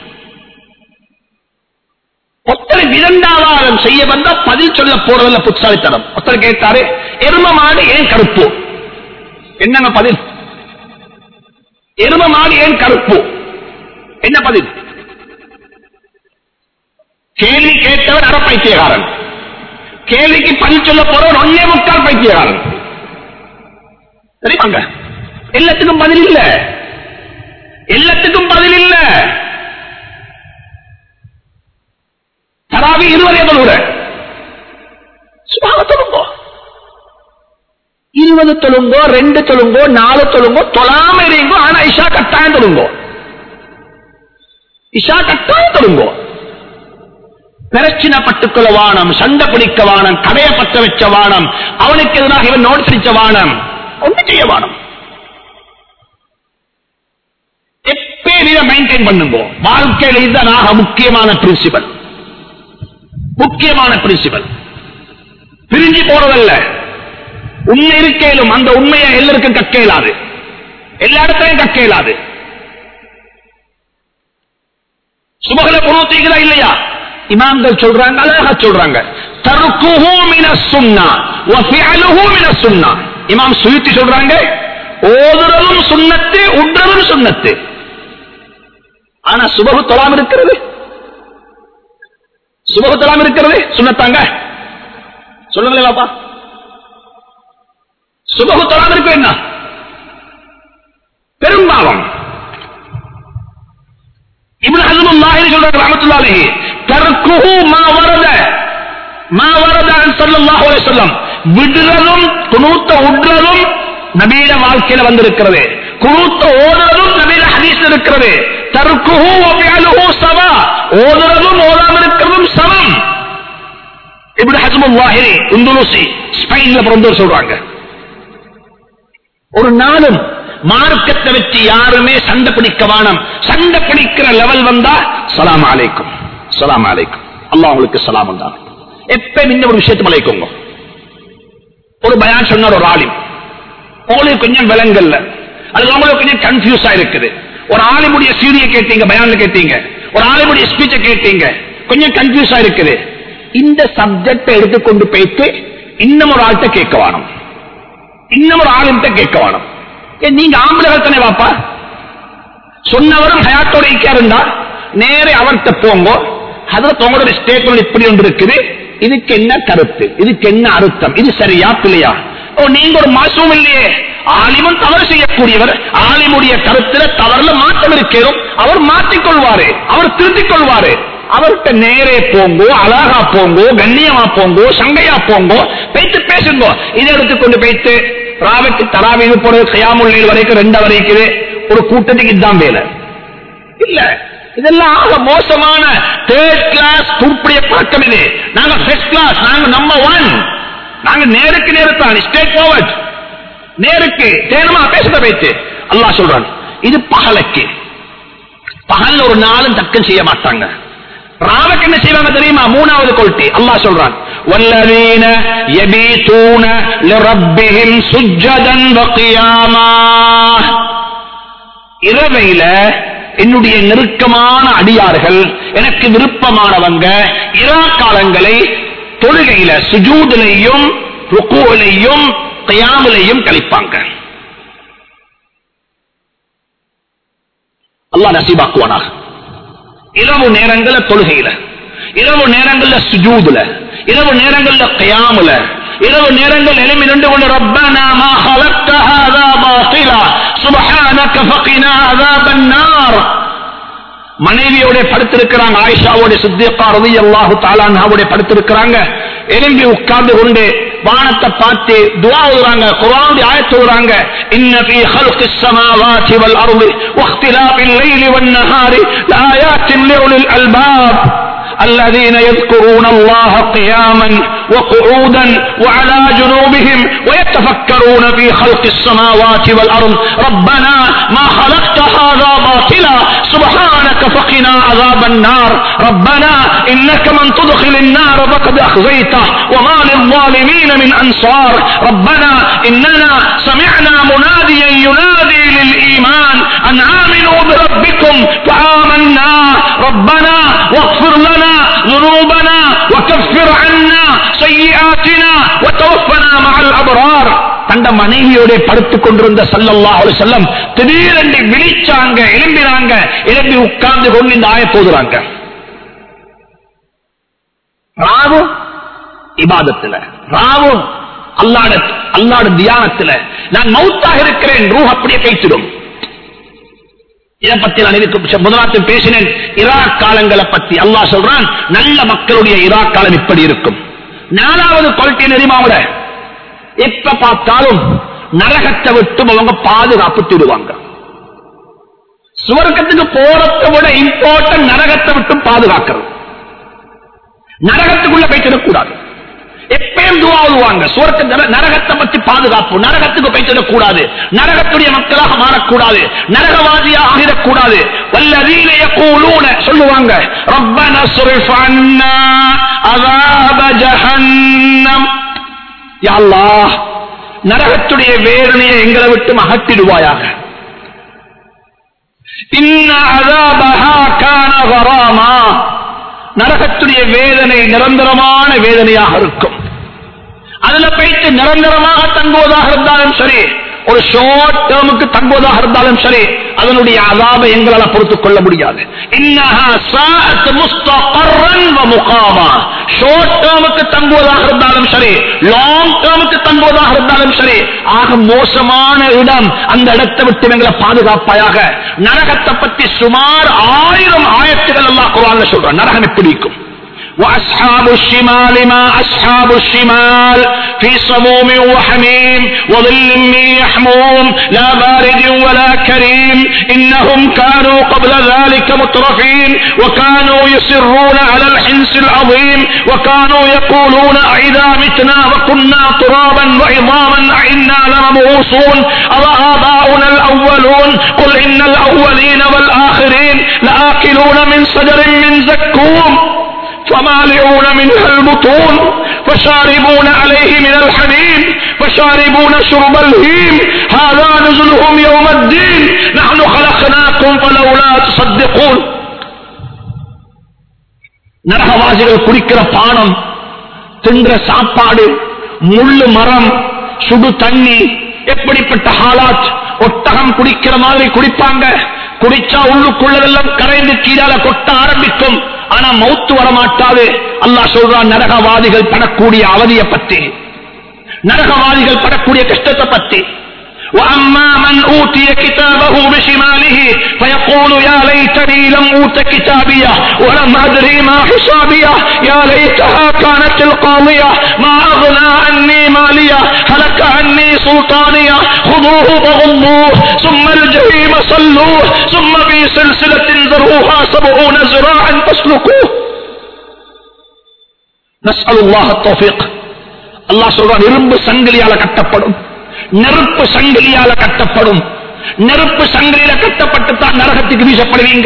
ஒத்தரை விதண்டாவாரம் செய்ய வந்தா பதில் சொல்ல போறதில்ல புத்தாலித்தனம் ஒருத்தர் கேட்டாரு எரும மாடு ஏன் கருப்பு என்னங்க பதில் எரும மாடு ஏன் கருப்பு என்ன பதில் கேள்வி கேட்டவன் அற பைத்தியகாரன் கேள்விக்கு பதில் சொல்ல போறவன் ஒன்னே முக்கால் பைத்தியகாரன் சரிப்பாங்க எல்லாத்துக்கும் பதில் இல்ல எல்லாத்துக்கும் பதில் இல்ல தராவி இருவரே தொழுகிற சுபாவ தொழுங்கோ இருபது தொழுங்கோ ரெண்டு தொழுங்கோ நாலு தொழுங்கோ தொழாம இருங்கோ ஆனா இஷா கட்டாயம் தொழுங்கோ இஷா கட்டாயம் தொழுங்கோ பிரச்சினை பட்டுக்கொள்ள வானம் சண்டை பிடிக்க வானம் கடைய பற்ற வச்ச வானம் அவனுக்கு எதிராக இவன் நோட் அடிச்ச வானம் ஒன்று செய்ய வானம் எப்பயும் இதை மெயின்டைன் பண்ணுங்க வாழ்க்கையில் இதுதான் ஆக முக்கியமான பிரின்சிபல் முக்கியமான பிரின்சிபல் பிரிஞ்சு போறதல்ல உண்மை இருக்கையிலும் அந்த உண்மையை எல்லாருக்கும் கக்க இயலாது எல்லா இடத்துலையும் கக்க இயலாது சுபகல பொருத்தீங்களா இல்லையா இமாம்கள் சொல்றாங்க அழகா சொல்றாங்க தருக்குஹு மின சுன்னா வ ஃபிஅலுஹு மின சுன்னா இமாம் சுயுத்தி சொல்றாங்க ஓதுறதும் சுன்னத்து உட்றதும் சுன்னத்து ஆனா சுபகு தொழாம இருக்கிறது சுபகு தொழாம இருக்கிறது சுண்ணத்தாங்க சொல்லுங்களே பாப்பா சுபகு தொழாம இருக்கு என்ன பெரும்பாவம் இப்னு ஹஸ்ம் லாஹிரி சொல்றாங்க ரஹ்மத்துல்லாஹி அலைஹி தர்க்குஹு மா வரத மா வரத அன் ஸல்லல்லாஹு அலைஹி வஸல்லம் விடுறதும் குனூத்த உட்றதும் நபியில வாழ்க்கையில வந்திருக்கிறது குனூத்த ஓதுறதும் நபியில ஹதீஸ்ல இருக்கிறது தர்க்குஹு வ ஃபிஅலுஹு சவா ஓதுறதும் ஓதாம இருக்கிறதும் சமம் இப்னு ஹஸ்ம் லாஹிரி உந்துலுசி ஸ்பெயின்ல பிறந்தவர் சொல்றாங்க ஒரு நாளும் மார்க்கத்தை வச்சு யாருமே சண்டை பிடிக்க வானம் சண்டை பிடிக்கிற லெவல் வந்தா சலாம் அலைக்கும் சலாம் அலைக்கும் அல்லாஹ் உங்களுக்கு சலாம் உண்டாகும் எப்ப இந்த ஒரு விஷயத்தை மலைக்குங்க ஒரு பயான் சொன்னார் ஒரு ஆலிம் உங்களுக்கு கொஞ்சம் விலங்கல்ல அது உங்களுக்கு கொஞ்சம் கன்ஃபியூஸா இருக்குது ஒரு ஆலிமுடைய சீடியை கேட்டீங்க பயான்ல கேட்டீங்க ஒரு ஆலிமுடைய ஸ்பீச்சை கேட்டீங்க கொஞ்சம் கன்ஃபியூஸா இருக்குது இந்த சப்ஜெக்டை எடுத்துக்கொண்டு போயிட்டு இன்னும் ஒரு ஆள்கிட்ட கேட்க வேணும் இன்னும் ஒரு ஆளும் கேட்க வேணும் ஏன் நீங்க ஆம்பளைகள் தானே வாப்பா சொன்னவரும் ஹயாத்தோட இருந்தா நேரே அவர்கிட்ட போங்க அதுல உங்களோட ஸ்டேட்மெண்ட் இப்படி ஒன்று இருக்குது இதுக்கு என்ன கருத்து இதுக்கு என்ன அர்த்தம் இது சரியா பிள்ளையா ஓ நீங்க ஒரு மாசமும் இல்லையே ஆலிமும் தவறு செய்யக்கூடியவர் ஆலிமுடைய கருத்துல தவறுல மாற்றம் இருக்கிறோம் அவர் மாற்றிக்கொள்வாரு அவர் திருத்திக் கொள்வாரு அவர்கிட்ட நேரே போங்கோ அழகா போங்கோ கண்ணியமா போங்கோ சங்கையா போங்கோ பேச்சு பேசுங்கோ இதை எடுத்துக்கொண்டு போயிட்டு ராவைக்கு தராவிக்கு போறது கையாமுள்ளையில் வரைக்கும் ரெண்டு வரைக்குது ஒரு கூட்டத்துக்கு இதுதான் வேலை இல்ல இதெல்லாம் ஆக மோசமான தேர்ட் கிளாஸ் துருப்புடைய பழக்கம் இது நாங்க ஃபர்ஸ்ட் கிளாஸ் நாங்க நம்பர் ஒன் நாங்க நேருக்கு நேரத்தான் ஸ்டேட் ஃபார்வர்ட் நேருக்கு தேனமா பேசுத வைத்து அல்லாஹ் சொல்றான் இது பகலுக்கு பகல் ஒரு நாளும் தக்கம் செய்ய மாட்டாங்க ராவுக்கு என்ன செய்வாங்க தெரியுமா மூணாவது கொள்கை அல்லாஹ் சொல்றான் வல்லவீன யபீதூன லிரப்பிஹிம் சுஜ்ஜதன் வகியாமா இரவையில என்னுடைய நெருக்கமான அடியார்கள் எனக்கு விருப்பமானவங்க இரா காலங்களை தொழுகையில சுஜூதிலையும் ருக்குவிலையும் கயாமிலையும் கழிப்பாங்க அல்லாஹ் நசீபாக்குவானாக இரவு நேரங்கள தொழுகையில இரவு நேரங்கள்ல சுஜூதுல இரவு நேரங்கள்ல கயாமுல இரவு நேரங்கள் எழுமி நின்று கொண்டு ரப்பனா மா خلقت هذا باطلا سبحانك فقنا عذاب النار மனைவியோட படுத்திருக்கிறாங்க ஆயிஷாவோட சித்தியப்பா ரவி அல்லாஹு தாலான்ஹாவோட படுத்திருக்கிறாங்க எலும்பி உட்கார்ந்து கொண்டு வானத்தை பார்த்து துவா ஓதுறாங்க குர்ஆனுடைய ஆயத்து ஓதுறாங்க இன்ன ஃபீ خلقis samawati wal ardi واختلاف الليل والنهار لآيات لأولي الألباب الذين يذكرون الله قياما وقعودا وعلى جنوبهم ويتفكرون في خلق السماوات والأرض ربنا ما خلقت هذا باطلا سبحانك فقنا عذاب النار ربنا إنك من تدخل النار فقد أخزيته وما للظالمين من أنصار ربنا إننا سمعنا مناديا ينادي للإيمان أن آمنوا بربكم فآمنا ربنا واغفر لنا ذنوبنا وكفر عنا سيئاتنا وتوفنا مع الأبرار தந்த மனைவியோட படுத்துக் கொண்டிருந்த சல்லல்லாஹு அலைஹி வஸல்லம் திடீரென்று விழிச்சாங்க எழும்பினாங்க எழும்பி உட்கார்ந்து கொண்டு இந்த ஆய போதுறாங்க ராவு இபாதத்துல ராவு அல்லாட அல்லாட தியானத்துல நான் மௌத்தாக இருக்கிறேன் ரூஹ் அப்படியே பேசிடும் இதை பத்தி நான் இதுக்கு முதலாத்தில் பேசினேன் இராக் காலங்களை பத்தி அல்லாஹ் சொல்றான் நல்ல மக்களுடைய இராக் காலம் இப்படி இருக்கும் நாலாவது குவாலிட்டி நெறிமாவோட எப்ப பார்த்தாலும் நரகத்தை விட்டு அவங்க பாதுகாப்பு தேடுவாங்க சுவர்க்கத்துக்கு போறதை விட இம்பார்ட்டன்ட் நரகத்தை விட்டு பாதுகாக்கிறது நரகத்துக்குள்ள போய்த்திடக்கூடாது எப்பயும் துவாவுவாங்க சுவர்க்க நரகத்தை பற்றி பாதுகாப்பு நரகத்துக்கு போய்த்திடக்கூடாது நரகத்துடைய மக்களாக மாறக்கூடாது நரகவாதியாக ஆகிடக்கூடாது வல்லதீனைய கூலூன சொல்லுவாங்க ரப்பன சுரிஃபன்னா அதாப ஜஹன்னம் யா அல்லாஹ் நரகத்துடைய வேதனையை எங்களை விட்டு அகற்றிடுவாயாக இன்ன அதாபஹா கான கராமா நரகத்துடைய வேதனை நிரந்தரமான வேதனையாக இருக்கும் அதுல போயிட்டு நிரந்தரமாக தங்குவதாக இருந்தாலும் சரி ஒரு ஷார்ட் டேர்முக்கு தங்குவதாக இருந்தாலும் சரி அதனுடைய அதாபை எங்களால் பொறுத்துக் கொள்ள முடியாது ஷார்ட் டேர்முக்கு தங்குவதாக இருந்தாலும் சரி லாங் டேர்முக்கு தங்குவதாக இருந்தாலும் சரி ஆக மோசமான இடம் அந்த இடத்தை விட்டு எங்களை பாதுகாப்பாயாக நரகத்தை பற்றி சுமார் ஆயிரம் ஆயிரத்துகள் எல்லாம் குரான் சொல்றோம் நரகம் எப்படி இருக்கும் وأصحاب الشمال ما أصحاب الشمال في صموم وحميم وظل من يحموم لا بارد ولا كريم إنهم كانوا قبل ذلك مترفين وكانوا يصرون على الحنس العظيم وكانوا يقولون أئذا متنا وكنا ترابا وعظاما أئنا لمبعوثون أوآباؤنا الأولون قل إن الأولين والآخرين لآكلون من شجر من زكوم فمالئون منها البطون فشاربون عليه من الحميم فشاربون شرب الهيم هذا نزلهم يوم الدين نحن خلقناكم فلولا تصدقون நரகவாசிகள் குடிக்கிற பானம் தின்ற சாப்பாடு முள்ளு மரம் சுடு தண்ணி எப்படிப்பட்ட ஹாலாத் ஒட்டகம் குடிக்கிற மாதிரி குடிப்பாங்க குடிச்சா உள்ளுக்குள்ளதெல்லாம் கரைந்து கீழால கொட்ட ஆரம்பிக்கும் ஆனா மௌத்து வரமாட்டாது அல்லாஹ் சொல்றான் நரகவாதிகள் படக்கூடிய அவதியை பற்றி நரகவாதிகள் படக்கூடிய கஷ்டத்தை பற்றி وأما من أوتي كتابه بشماله فيقول يا ليتني لم أوت كتابيه ولم أدري ما حسابيه يا ليتها كانت القاضية ما أغنى عني مالية هلك عني سلطانية خذوه فغلوه ثم الجحيم صلوه ثم في سلسلة ذروها سبعون زراعا فاسلكوه نسأل الله التوفيق الله சொல்றான் இரும்பு சங்கிலியால கட்டப்படும் நெருப்பு சங்கிலியால கட்டப்படும் நெருப்பு சங்கிலியில கட்டப்பட்டு தான் நரகத்துக்கு வீசப்படுவீங்க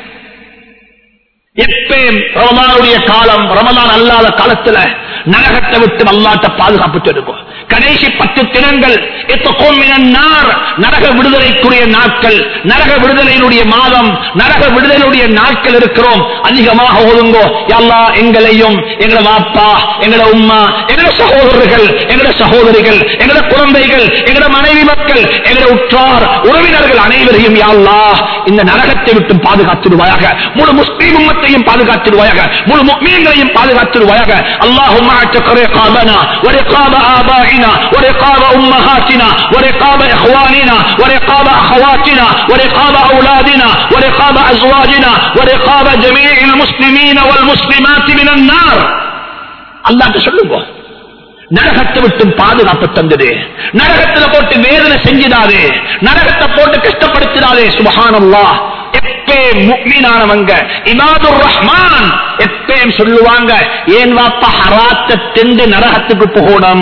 எப்பயும் ரமதானுடைய காலம் ரமதான் அல்லாத காலத்துல நரகத்தை விட்டு அல்லாட்ட பாதுகாப்பு எடுக்கும் கடைசி பத்து தினங்கள் நார் நரக விடுதலைக்குரிய நாட்கள் நரக விடுதலையினுடைய மாதம் நரக விடுதலையுடைய நாட்கள் இருக்கிறோம் அதிகமாக ஓதுங்கோ எல்லா எங்களையும் எங்களோட வாப்பா எங்களோட உம்மா எங்களோட சகோதரர்கள் எங்களோட சகோதரிகள் எங்களோட குழந்தைகள் எங்களோட மனைவி மக்கள் எங்களோட உற்றார் உறவினர்கள் அனைவரையும் யாழ்லா இந்த நரகத்தை விட்டு பாதுகாத்திடுவாயாக முழு முஸ்லீம் உம்மத்தையும் பாதுகாத்திடுவாயாக முழு முக்மீன்களையும் பாதுகாத்திடுவாயாக அல்லாஹும் رقابنا ورقاب آبائنا ورقاب أمهاتنا ورقاب إخواننا ورقاب أخواتنا ورقاب أولادنا ورقاب أزواجنا ورقاب جميع المسلمين والمسلمات من النار الله تشلوه நரகத்தை விட்டு பாதுகாப்பு தந்தது நரகத்துல போட்டு வேதனை செஞ்சிடாதே நரகத்தை போட்டு கஷ்டப்படுத்திடாதே சுபஹானல்லா எப்பயும் முக்மீனானவங்க இமாதுர் ரஹ்மான் எப்பயும் சொல்லுவாங்க ஏன் வாப்பா ஹராத்த திண்டு நரகத்துக்கு போகணும்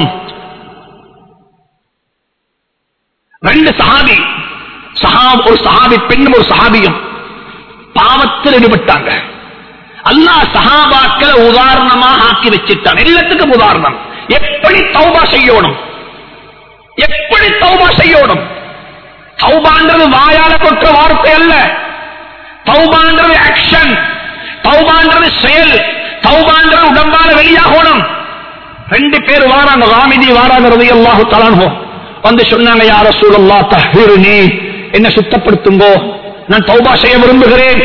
ரெண்டு சஹாபி சஹாப் ஒரு சஹாபி பெண்ணும் ஒரு சஹாபியும் பாவத்தில் ஈடுபட்டாங்க அல்லாஹ் சஹாபாக்களை உதாரணமாக ஆக்கி வச்சிட்டான் எல்லாத்துக்கும் உதாரணம் எப்படி தௌபா செய்யணும் எப்படி தௌபா செய்யணும் தௌபான்றது வாயால கொற்ற வார்த்தை அல்ல தௌபான்றது ஆக்ஷன் தௌபான்றது செயல் தௌபான்றது உடம்பால வெளியாகணும் ரெண்டு பேர் வாராங்க ராமிதி வாராங்கிறது அல்லாஹு தலான்ஹோ வந்து சொன்னாங்க யார சூழல்லா தஹீரு நீ என்ன சுத்தப்படுத்துங்கோ நான் தௌபா செய்ய விரும்புகிறேன்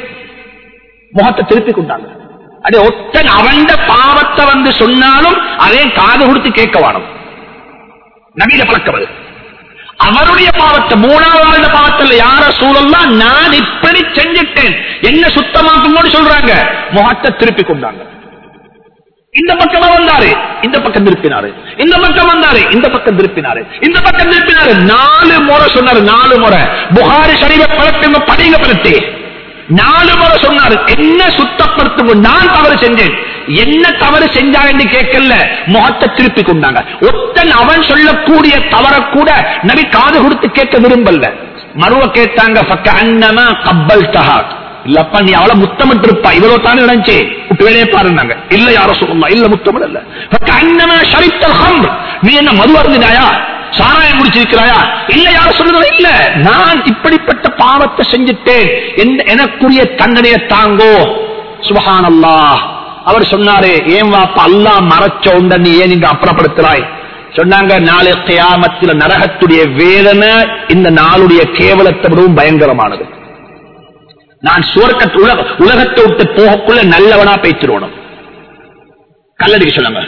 முகத்தை திருப்பி கொண்டாங்க அடே ஒத்தன் அவண்ட பாவத்தை வந்து சொன்னாலும் அதே காது கொடுத்து கேட்க வேணும் நவீன பழக்கம் அது அவருடைய பாவத்தை மூணாவது பாவத்தில் யார சூழல்லாம் நான் இப்படி செஞ்சுட்டேன் என்ன சுத்தமாக்குங்கன்னு சொல்றாங்க முகத்தை திருப்பி கொண்டாங்க இந்த பக்கம் வந்தாரு இந்த பக்கம் திருப்பினாரு இந்த பக்கம் வந்தாரு இந்த பக்கம் திருப்பினாரு இந்த பக்கம் திருப்பினாரு நாலு முறை சொன்னாரு நாலு முறை புகாரி சரீர பழக்கம் படிங்க படுத்தி நாலு முறை சொன்னாரு என்ன சுத்தப்படுத்தும் நான் தவறு செஞ்சேன் என்ன தவறு செஞ்சா என்று கேட்கல முகத்தை திருப்பி கொண்டாங்க ஒத்தன் அவன் சொல்லக்கூடிய தவற கூட நபி காது கொடுத்து கேட்க விரும்பல மறுவ கேட்டாங்க பக்க அண்ணமா கப்பல் தகா இல்லப்பா நீ அவளை முத்தமிட்டு இருப்பா இவ்வளவு தானே நினைச்சே விட்டு வேலையை பாருந்தாங்க இல்ல யார சொல்லலாம் இல்ல முத்தமிழ் இல்ல பக்க அண்ணமா ஷரித்தல் ஹம் நீ என்ன மது அருந்தினாயா சாராயம் குடிச்சிருக்கிறாயா இல்ல யார சொல்லுறது இல்ல நான் இப்படிப்பட்ட பாவத்தை செஞ்சுட்டேன் என்- எனக்குரிய தண்டனையை தாங்கோ சுபஹான் அவர் சொன்னாரு ஏன் வாப்பா அல்லா மறைச்ச உண்ட நீ ஏன் இங்க அப்புறப்படுத்துறாய் சொன்னாங்க நாளை கியாமத்தில் நரகத்துடைய வேதனை இந்த நாளுடைய கேவலத்தை விடவும் பயங்கரமானது நான் சுவர்க்கத்து உலக உலகத்தை விட்டு போகக்குள்ள நல்லவனா பேச்சிருவணும் கல்லடிக்க சொன்னாங்க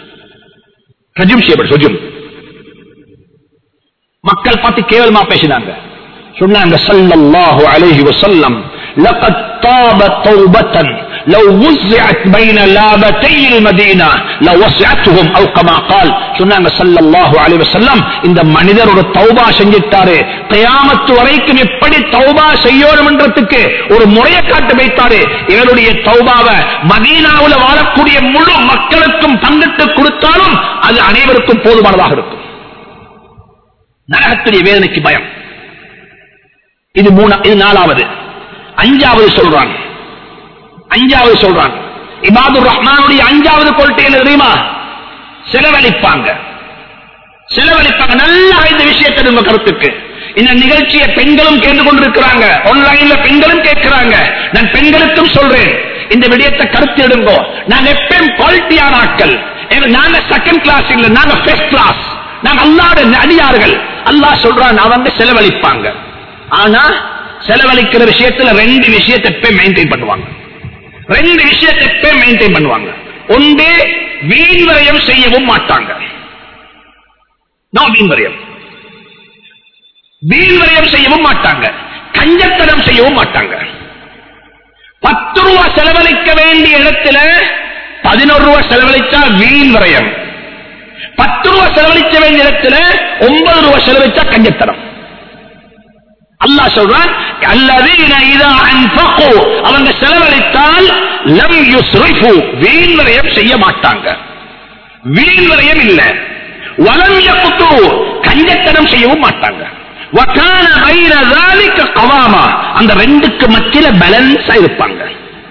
ரஜும் செய்யப்படும் சுஜும் மக்கள் பார்த்து கேவலமா பேசினாங்க சொன்னாங்க ஸல்லல்லாஹு அலைஹி வஸல்லம் لقد طاب توبة لو وزعت بين لابتي المدينة لوسعتهم او كما قال சொன்னாங்க ஸல்லல்லாஹு அலைஹி வஸல்லம் இந்த மனிதர் ஒரு தௌபா செஞ்சிட்டாரு கியாமத்து வரைக்கும் எப்படி தௌபா செய்யணும்ன்றதுக்கு ஒரு முறையை காட்டு வைத்தாரு இவருடைய தௌபாவை மதீனாவுல வாழக்கூடிய முழு மக்களுக்கும் பங்கிட்டு கொடுத்தாலும் அது அனைவருக்கும் போதுமானதாக இருக்கும் நரகத்துடைய வேதனைக்கு பயம் இது மூணா இது நாலாவது அஞ்சாவது சொல்றான் அஞ்சாவது சொல்றான் இபாதுர் ரஹ்மானுடைய அஞ்சாவது கொள்கை என்ன தெரியுமா செலவழிப்பாங்க செலவழிப்பாங்க நல்லா இந்த விஷயத்தை உங்க கருத்துக்கு இந்த நிகழ்ச்சியை பெண்களும் கேட்டு கொண்டிருக்கிறாங்க ஆன்லைன்ல பெண்களும் கேட்கிறாங்க நான் பெண்களுக்கும் சொல்றேன் இந்த விடயத்தை கருத்து எடுங்கோ நாங்க எப்பயும் குவாலிட்டியான ஆட்கள் எங்க- நாங்க செகண்ட் கிளாஸ் இல்ல நாங்க ஃபர்ஸ்ட் கிளாஸ் நாங்க அல்லாட அடியார்கள் அல்லாஹ் சொல்றான் அவங்க செலவழிப்பாங்க ஆனா செலவழிக்கிற விஷயத்துல ரெண்டு விஷயத்தை மெயின்டைன் பண்ணுவாங்க ரெண்டு விஷயத்தை மெயின்டைன் பண்ணுவாங்க ஒன்று வீண் விரயம் செய்யவும் மாட்டாங்க No வீண் விரயம் வீண் விரயம் செய்யவும் மாட்டாங்க கஞ்சத்தனம் செய்யவும் மாட்டாங்க பத்து ரூபா செலவழிக்க வேண்டிய இடத்துல பதினோரு ரூபா செலவழிச்சா வீண் விரயம் பத்து ரூபா செலவழிக்க வேண்டிய இடத்துல ஒன்பது ரூபா செலவழிச்சா கஞ்சத்தனம் அல்லாஹ் சொல்றான் அல்லதீன இதா அன்ஃபகு அவங்க செலவழித்தால் லம் யுஸ்ரிஃபு வீண் விரயம் செய்ய மாட்டாங்க வீண் விரயம் இல்ல வலம் யக்து கஞ்சத்தனம் செய்யவும் மாட்டாங்க வகான பைன ذلك قواما அந்த ரெண்டுக்கு மத்தியில பேலன்ஸா இருப்பாங்க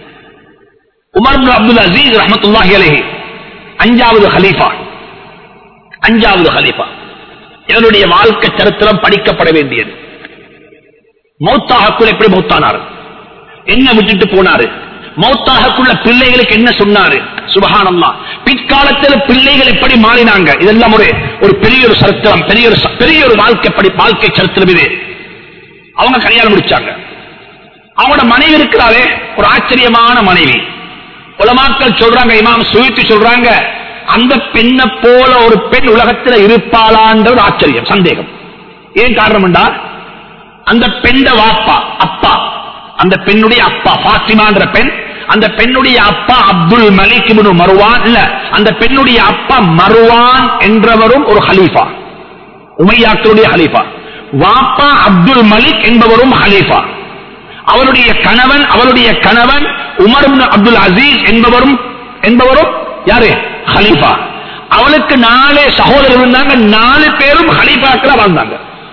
உமர் இப்னு அப்துல் அசீஸ் ரஹ்மத்துல்லாஹி அலைஹி அஞ்சாவது கலீஃபா அஞ்சாவது கலீஃபா இவருடைய வாழ்க்கை சரித்திரம் படிக்கப்பட வேண்டியது மௌத்தாகக்குள் எப்படி மௌத்தானாரு என்ன விட்டுட்டு போனாரு மௌத்தாகக்குள்ள பிள்ளைகளுக்கு என்ன சொன்னாரு சுபஹானல்லா பிற்காலத்தில் பிள்ளைகள் எப்படி மாறினாங்க இதெல்லாம் ஒரு ஒரு பெரிய ஒரு சரித்திரம் பெரிய ஒரு ச- பெரிய ஒரு வாழ்க்கை படி வாழ்க்கை சரித்திரம் இது அவங்க கல்யாணம் முடிச்சாங்க அவங்களோட மனைவி இருக்கிறாரே ஒரு ஆச்சரியமான மனைவி உலமாக்கள் சொல்றாங்க இமாம் சுயித்து சொல்றாங்க அந்த பெண்ணை போல ஒரு பெண் உலகத்தில் இருப்பாளான்ற ஒரு ஆச்சரியம் சந்தேகம் ஏன் காரணம்டா அந்த பெண்ட வாப்பா அப்பா அந்த பெண்ணுடைய அப்பா பாத்திமான்ற பெண் அந்த பெண்ணுடைய அப்பா அப்துல் மலிக் இப்னு மருவான் இல்ல அந்த பெண்ணுடைய அப்பா மருவான் என்றவரும் ஒரு ஹலீஃபா உமையாக்களுடைய ஹலீஃபா வாப்பா அப்துல் மலிக் என்பவரும் ஹலீஃபா அவருடைய கணவன் அவருடைய கணவன் உமர் இப்னு அப்துல் அசீஸ் என்பவரும் என்பவரும் யாரு ஹலீஃபா அவளுக்கு நாலு சகோதரர் இருந்தாங்க நாலு பேரும் ஹலீஃபாக்களா வாழ்ந்தாங்க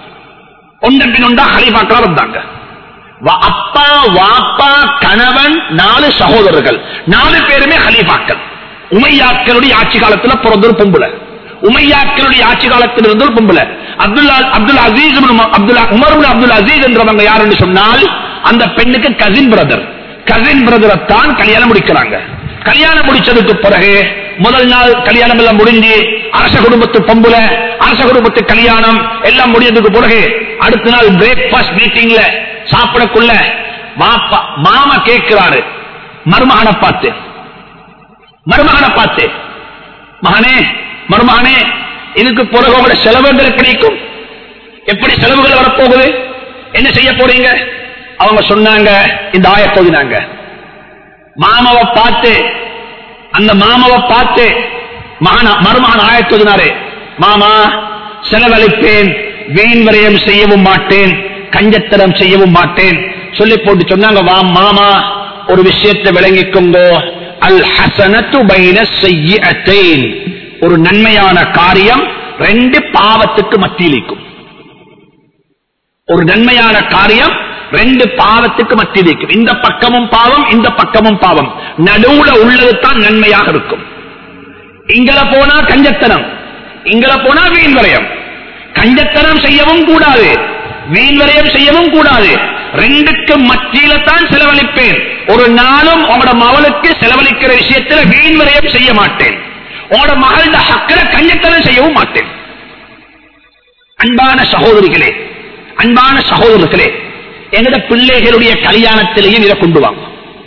ஒன்றன் பின் ஒன்றா ஹலீஃபாக்களா வந்தாங்க வா- அப்பா வாப்பா கணவன் நாலு சகோதரர்கள் நாலு பேருமே ஹலீஃபாக்கள் உமையாக்களுடைய ஆட்சி காலத்துல பிறந்த ஒரு பொம்புல உமையாக்களுடைய ஆட்சி காலத்தில் இருந்த ஒரு பொம்புல அப்துல்லா அப்துல் அசீஸ் இப்னு ம- Abdullah Umar ibn Abdul Aziz என்றவங்க யாருன்னு சொன்னால் அந்த பெண்ணுக்கு கசின் பிரதர் கசின் பிரதரை தான் கல்யாணம் முடிக்கிறாங்க கல்யாணம் முடிச்சதுக்கு பிறகு முதல் நாள் கல்யாணம் எல்லாம் முடிஞ்சு அரச குடும்பத்து பொம்புல அரச குடும்பத்து கல்யாணம் எல்லாம் முடிஞ்சதுக்கு பிறகு அடுத்த நாள் பிரேக்பாஸ்ட் மீட்டிங்ல சாப்பிடக்குள்ள வாப்பா மாமா கேட்கிறாரு மருமகனை பார்த்து மருமகனை பார்த்து மகனே மருமகனே இதுக்கு பிறகு உங்களோட செலவுகள் கிடைக்கும் எப்படி செலவுகள் வரப்போகுது என்ன செய்ய போறீங்க அவங்க சொன்னாங்க இந்த ஆயத்தோதினாங்க மாமாவை பார்த்து அந்த மாமாவை பார்த்து மகன- மருமகன் ஆயத்தோதினாரு மாமா செலவழிப்பேன் வீண் விரயம் செய்யவும் மாட்டேன் கஞ்சத்தனம் செய்யவும் மாட்டேன் சொல்லி போட்டு சொன்னாங்க வா மாமா ஒரு விஷயத்தை விளங்கிக்கோங்கோ அல் ஹசனத்து பைன செய்யத்தேன் ஒரு நன்மையான காரியம் ரெண்டு பாவத்துக்கு மத்தியில் இருக்கும் ஒரு நன்மையான காரியம் ரெண்டு பாவத்துக்கு மத்தியில் இருக்கும் இந்த பக்கமும் பாவம் இந்த பக்கமும் பாவம் நடுவுல உள்ளது தான் நன்மையாக இருக்கும் இங்கல போனா கஞ்சத்தனம் இங்கல போனா வீண் விரயம் கஞ்சத்தனம் செய்யவும் கூடாது வீண் விரயம் செய்யவும் கூடாது ரெண்டுக்கு மத்தியில தான் செலவழிப்பேன் ஒரு நாளும் உங்களோட மகளுக்கு செலவழிக்கிற விஷயத்துல வீண் விரயம் செய்ய மாட்டேன் உங்களோட மகள ஹக்கர கஞ்சத்தனம் செய்யவும் மாட்டேன் அன்பான சகோதரிகளே அன்பான சகோதரர்களே எங்கட பிள்ளைகளுடைய கல்யாணத்திலையும் இதை கொண்டு வாங்க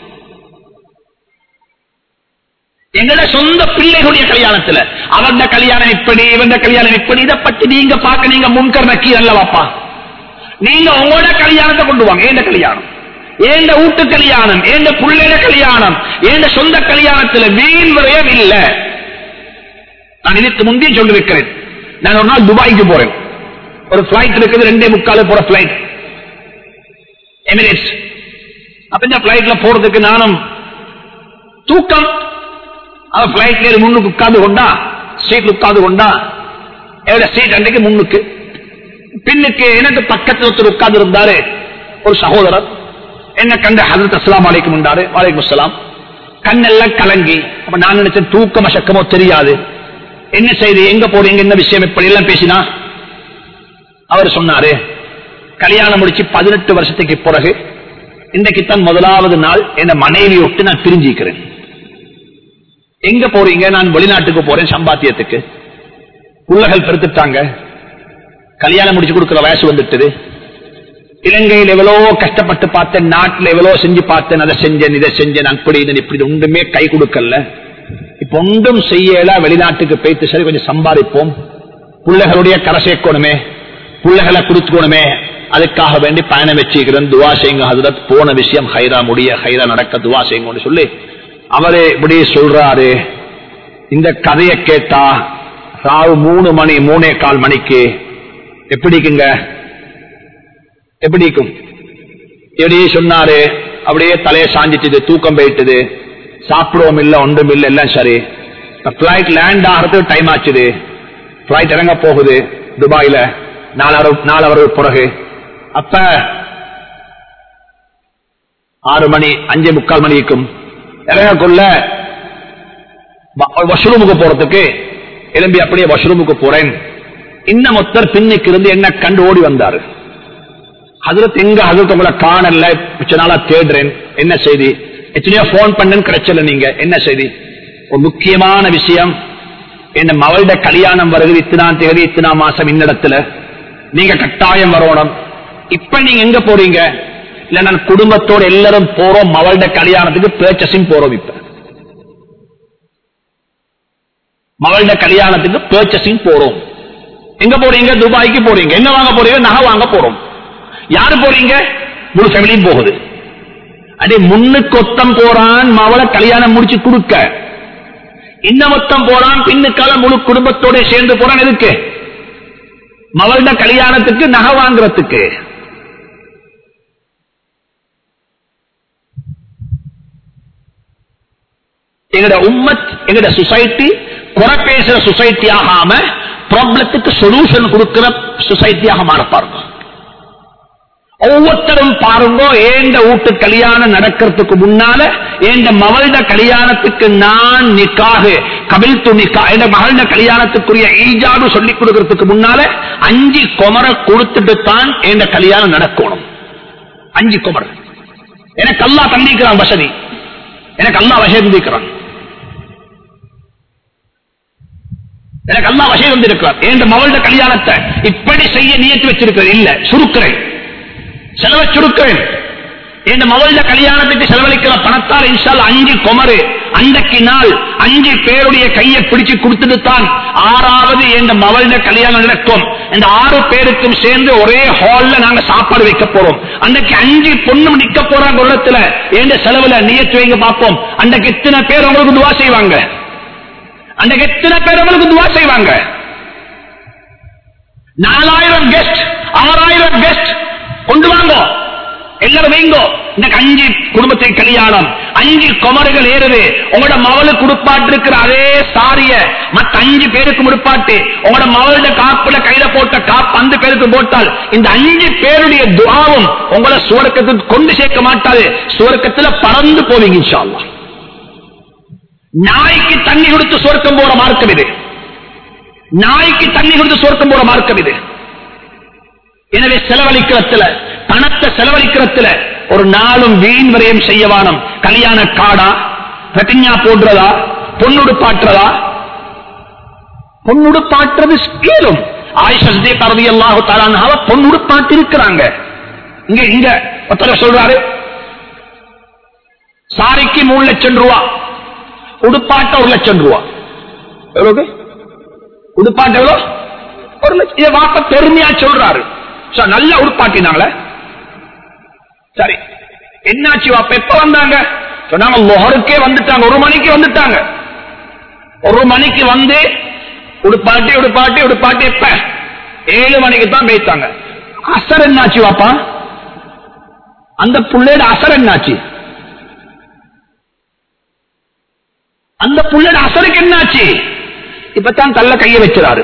எங்கட சொந்த பிள்ளைகளுடைய கல்யாணத்துல அவந்த கல்யாணம் இப்படி இவந்த கல்யாணம் இப்படி இதை பத்தி நீங்க பார்க்க நீங்க முன்கர் நக்கி அல்லவாப்பா நீங்க உங்களோட கல்யாணத்தை கொண்டு வாங்க ஏண்ட கல்யாணம் ஏண்ட வீட்டு கல்யாணம் ஏண்ட பிள்ளைட கல்யாணம் ஏண்ட சொந்த கல்யாணத்துல வீண் விரயம் இல்ல நான் இதுக்கு முந்தைய சொல்லிருக்கிறேன் நான் ஒரு நாள் துபாய்க்கு போறேன் ஒரு பிளைட் இருக்குது ரெண்டே முக்கால் போற பிளைட் எமிரேட்ஸ் அப்ப இந்த பிளைட்ல போறதுக்கு நானும் தூக்கம் அவன் பிளைட்ல முன்னுக்கு உட்கார்ந்து கொண்டா சீட்ல உட்கார்ந்து கொண்டா என்னோட சீட் அன்றைக்கு முன்னுக்கு பின்னுக்கு எனக்கு பக்கத்தில் ஒருத்தர் உட்கார்ந்து இருந்தாரு ஒரு சகோதரர் என்ன கண்டு ஹசரத் அஸ்லாம் வலைக்கும் உண்டாரு வலைக்கும் அஸ்லாம் கண்ணெல்லாம் கலங்கி அப்ப நான் நினைச்சேன் தூக்கமோ சக்கமோ தெரியாது என்ன செய்து எங்க போறீங்க என்ன விஷயம் இப்படி எல்லாம் பேசினா அவர் சொன்னாரு கல்யாணம் முடிச்சு பதினெட்டு வருஷத்துக்கு பிறகு இன்றைக்குத்தான் முதலாவது நாள் என் மனைவி விட்டு நான் பிரிஞ்சிக்கிறேன் எங்க போறீங்க நான் வெளிநாட்டுக்கு போறேன் சம்பாத்தியத்துக்கு புள்ளகள் பெருத்துட்டாங்க கல்யாணம் முடிச்சு கொடுக்கிற வயசு வந்துட்டது இலங்கையில் எவ்வளவோ கஷ்டப்பட்டு பார்த்தேன் நாட்டில் எவ்வளவோ செஞ்சு பார்த்தேன் அதை செஞ்சேன் இதை செஞ்சேன் அப்படி இது இப்படி ஒன்றுமே கை கொடுக்கல இப்ப ஒன்றும் செய்யல வெளிநாட்டுக்கு போயிட்டு சரி கொஞ்சம் சம்பாதிப்போம் பிள்ளைகளுடைய கரை சேர்க்கணுமே பிள்ளைகளை கொடுத்துக்கணுமே அதுக்காக வேண்டி பயணம் வச்சுக்கிறேன் துவா செய்யுங்க ஹசரத் போன விஷயம் ஹைரா முடிய ஹைரா நடக்க துவா செய்யுங்கன்னு சொல்லி அவரே இப்படி சொல்றாரு இந்த கதையை கேட்டா ராவு மூணு மணி மூணே கால் மணிக்கு எப்படிக்குங்க எப்படிக்கும் எப்படி சொன்னாரு அப்படியே தலையை சாஞ்சிட்டுது தூக்கம் போயிட்டுது சாப்பிடுவோம் இல்ல ஒன்றும் இல்ல எல்லாம் சரி பிளைட் லேண்ட் ஆகிறதுக்கு டைம் ஆச்சுது பிளைட் இறங்க போகுது துபாயில நாலு நாலு அவருக்கு பிறகு அப்ப ஆறு மணி அஞ்சு முக்கால் மணிக்கும் இறங்கக்குள்ள வாஷ்ரூமுக்கு போறதுக்கு எலும்பி அப்படியே வாஷ்ரூமுக்கு போறேன் இன்னும் மொத்தர் பின்னுக்கு இருந்து என்ன கண்டு ஓடி வந்தாரு ஹசரத் எங்க ஹசரத் உங்களை காணல மிச்ச நாளா தேடுறேன் என்ன செய்தி எத்தனையோ போன் பண்ணு கிடைச்சல நீங்க என்ன செய்தி ஒரு முக்கியமான விஷயம் என்ன மவள்ட கல்யாணம் வருது இத்தனாம் தேதி இத்தனாம் மாசம் இன்னிடத்துல நீங்க கட்டாயம் வரணும் இப்ப நீங்க எங்க போறீங்க இல்ல நான் குடும்பத்தோட எல்லாரும் போறோம் மவள்ட கல்யாணத்துக்கு பர்ச்சசிங் போறோம் இப்ப மவள்ட கல்யாணத்துக்கு பர்ச்சசிங் போறோம் எங்க போறீங்க துபாய்க்கு போறீங்க என்ன வாங்க போறீங்க நகை வாங்க போறோம் யாரு போறீங்க முழு ஃபேமிலியும் போகுது அடே முன்னுக்கு ஒத்தம் போறான் மவளை கல்யாணம் முடிச்சு கொடுக்க இன்ன மொத்தம் போறான் பின்னுக்கால முழு குடும்பத்தோட சேர்ந்து போறான் எதுக்கு மவள்ட கல்யாணத்துக்கு நகை வாங்குறதுக்கு எங்கட உம்மத் எங்கட சொசைட்டி குறை பேசுற சொசைட்டி ஆகாம ப்ராப்ளத்துக்கு சொல்யூஷன் கொடுக்கிற சொசைட்டியாக மாற பாருங்க ஒவ்வொருத்தரும் பாருங்க ஏண்ட வீட்டு கல்யாணம் நடக்கிறதுக்கு முன்னால ஏண்ட மவள்ட கல்யாணத்துக்கு நான் நிக்காக கபில் துணிக்கா என் மகள்ட கல்யாணத்துக்குரிய ஈஜாடு சொல்லிக் கொடுக்கறதுக்கு முன்னால அஞ்சு குமர கொடுத்துட்டு தான் என் கல்யாணம் நடக்கணும் அஞ்சு குமர எனக்கு அல்லா தந்திக்கிறான் வசதி எனக்கு அல்லா வசதி தந்திக்கிறான் எனக்கு அல்லா வசதி வந்திருக்கிறார் என் மவள்ட கல்யாணத்தை இப்படி செய்ய நியத்து வச்சிருக்கிறேன் இல்ல சுருக்கிறேன் செலவை சுருக்கிறேன் என் மவள்ட கல்யாணத்துக்கு செலவழிக்கிற பணத்தால் இன்ஷால் அஞ்சு குமரு அன்றைக்கு நாள் அஞ்சு பேருடைய கையை பிடிச்சு கொடுத்துட்டு தான் ஆறாவது என் மவள்ட கல்யாணம் நடக்கும் இந்த ஆறு பேருக்கும் சேர்ந்து ஒரே ஹால்ல நாங்க சாப்பாடு வைக்க போறோம் அன்றைக்கு அஞ்சு பொண்ணும் நிக்க போறாங்க ஒரு இடத்துல எந்த செலவுல நியத்து வைங்க பார்ப்போம் அன்றைக்கு எத்தனை பேர் உங்களுக்கு துவா செய்வாங்க அன்றைக்கு எத்தனை பேர் உங்களுக்கு துவா செய்வாங்க நாலாயிரம் கெஸ்ட் ஆறாயிரம் கெஸ்ட் கொண்டு வாங்க எல்லாரும் வைங்கோ இந்த அஞ்சு குடும்பத்தை கல்யாணம் அஞ்சு குமர்கள் ஏறுது உங்களோட மவளு குடுப்பாட்டு இருக்கிற அதே சாரிய மத்த அஞ்சு பேருக்கு முடுப்பாட்டு உங்களோட மவளோட காப்புல கையில போட்ட காப்பு அந்த பேருக்கு போட்டால் இந்த அஞ்சு பேருடைய துவாவும் உங்களை சுவர்க்கத்துக்கு கொண்டு சேர்க்க மாட்டாது சுவர்க்கத்துல பறந்து போவீங்க இன்ஷா அல்லாஹ். நாய்க்கு தண்ணி கொடுத்து சுவர்க்கம் போற மார்க்கம் இது நாய்க்கு தண்ணி கொடுத்து சுவர்க்கம் போற மார்க்கம் இது எனவே செலவழிக்கிறதுல பணத்தை செலவழிக்கிறதுல ஒரு நாளும் வீண் வரையும் செய்யவானம் கல்யாண காடா பிரதிஞா போடுறதா பொன்னுடுப்பாட்டுறதா பொன்னுடுப்பாட்டுறது ஸ்கீலும் ஆயிஷே பரவி அல்லாஹு தாலான பொன்னுடுப்பாட்டு இருக்கிறாங்க இங்க இங்க ஒருத்தர் சொல்றாரு சாரிக்கு மூணு லட்சம் ரூபா உடுப்பாட்ட ஒரு லட்சம் ரூபா எவ்வளவு உடுப்பாட்ட எவ்வளவு ஒரு லட்சம் இதை வாப்ப பெருமையா சொல்றாரு சார், நல்லா உடுப்பாட்டினாங்களே சரி என்னாச்சு வாப்ப எப்ப வந்தாங்க சொன்னாங்க லொஹருக்கே வந்துட்டாங்க ஒரு மணிக்கு வந்துட்டாங்க ஒரு மணிக்கு வந்து உடுப்பாட்டி உடுப்பாட்டி உடுப்பாட்டி எப்ப ஏழு மணிக்கு தான் பேத்தாங்க அசர் என்னாச்சு வாப்பா அந்த புள்ளையோட அசர் என்னாச்சு அந்த புள்ளையோட அசருக்கு என்னாச்சு இப்பதான் தள்ள கைய வச்சுறாரு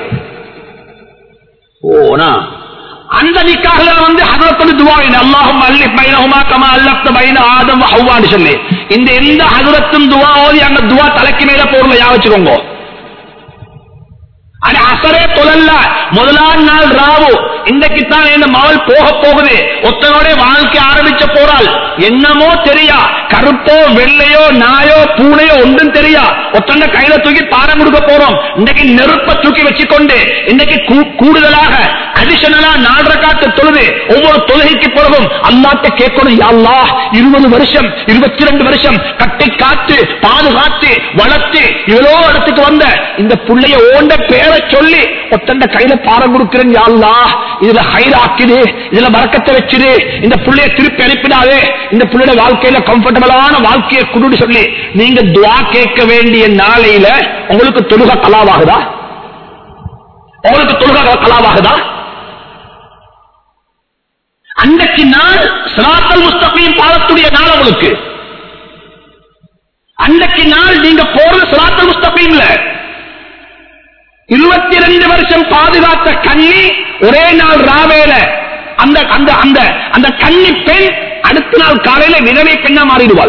ஓனா அந்த நிக்காக வந்து ஹதரத்து துவா அல்லாஹும் அல்லி பைனஹுமா கமா அல்லப்த பைன ஆதம் வ ஹவ்வான்னு சொல்லி இந்த எந்த ஹதரத்தும் துவா ஓதி அந்த துவா தலைக்கு மேல போறல யா வச்சுக்கோங்க அது அசரே தொழல்ல முதலாம் நாள் ராவு இன்றைக்கு தான் இந்த மகள் போக போகுது ஒத்தனோட வாழ்க்கை ஆரம்பிச்ச போறாள் என்னமோ தெரியா கருப்போ வெள்ளையோ நாயோ பூனையோ ஒன்றும் தெரியா ஒத்தண்ட கையில தூக்கி பாரம் கொடுக்க போறோம் இன்னைக்கு நெருப்ப தூக்கி வச்சுக்கொண்டு இன்னைக்கு கூ- கூடுதலாக அடிஷனலா நாலரை காத்து தொழுது ஒவ்வொரு தொழுகைக்கு பிறகும் அல்லாட்ட கேட்கணும் யா அல்லாஹ் இருபது வருஷம் இருபத்தி ரெண்டு வருஷம் கட்டி காத்து பாதுகாத்து வளர்த்து இவ்வளோ இடத்துக்கு வந்த இந்த புள்ளைய ஓண்ட பேரை சொல்லி ஒத்தண்ட கையில பாரம் கொடுக்கிறேன் யா அல்லாஹ் இதுல ஹைராக்குது இதுல மறக்கத்தை வச்சிரு இந்த புள்ளைய திருப்பி அனுப்பிடாதே இந்த புள்ளைய வாழ்க்கையில கம்ஃபர்டபுளான வாழ்க்கையை குடுன்னு சொல்லி நீங்க துவா கேட்க வேண்டிய நாளையில உங்களுக்கு தொழுக கலாவாகுதா உங்களுக்கு தொழுக கலாவாகுதா அன்றைக்கு நாள் சிராத்தல் முஸ்தபீம் பாலத்துடைய நாள் உங்களுக்கு அன்றைக்கு நாள் நீங்க போறது சிராத்தல் முஸ்தபீம்ல இருபத்தி ரெண்டு வருஷம் பாதுகாத்த கண்ணி ஒரே நாள் ராவேல அந்த அந்த அந்த அந்த கன்னி பெண் அடுத்த நாள் காலையில விதவை பெண்ணா மாறிடுவாள்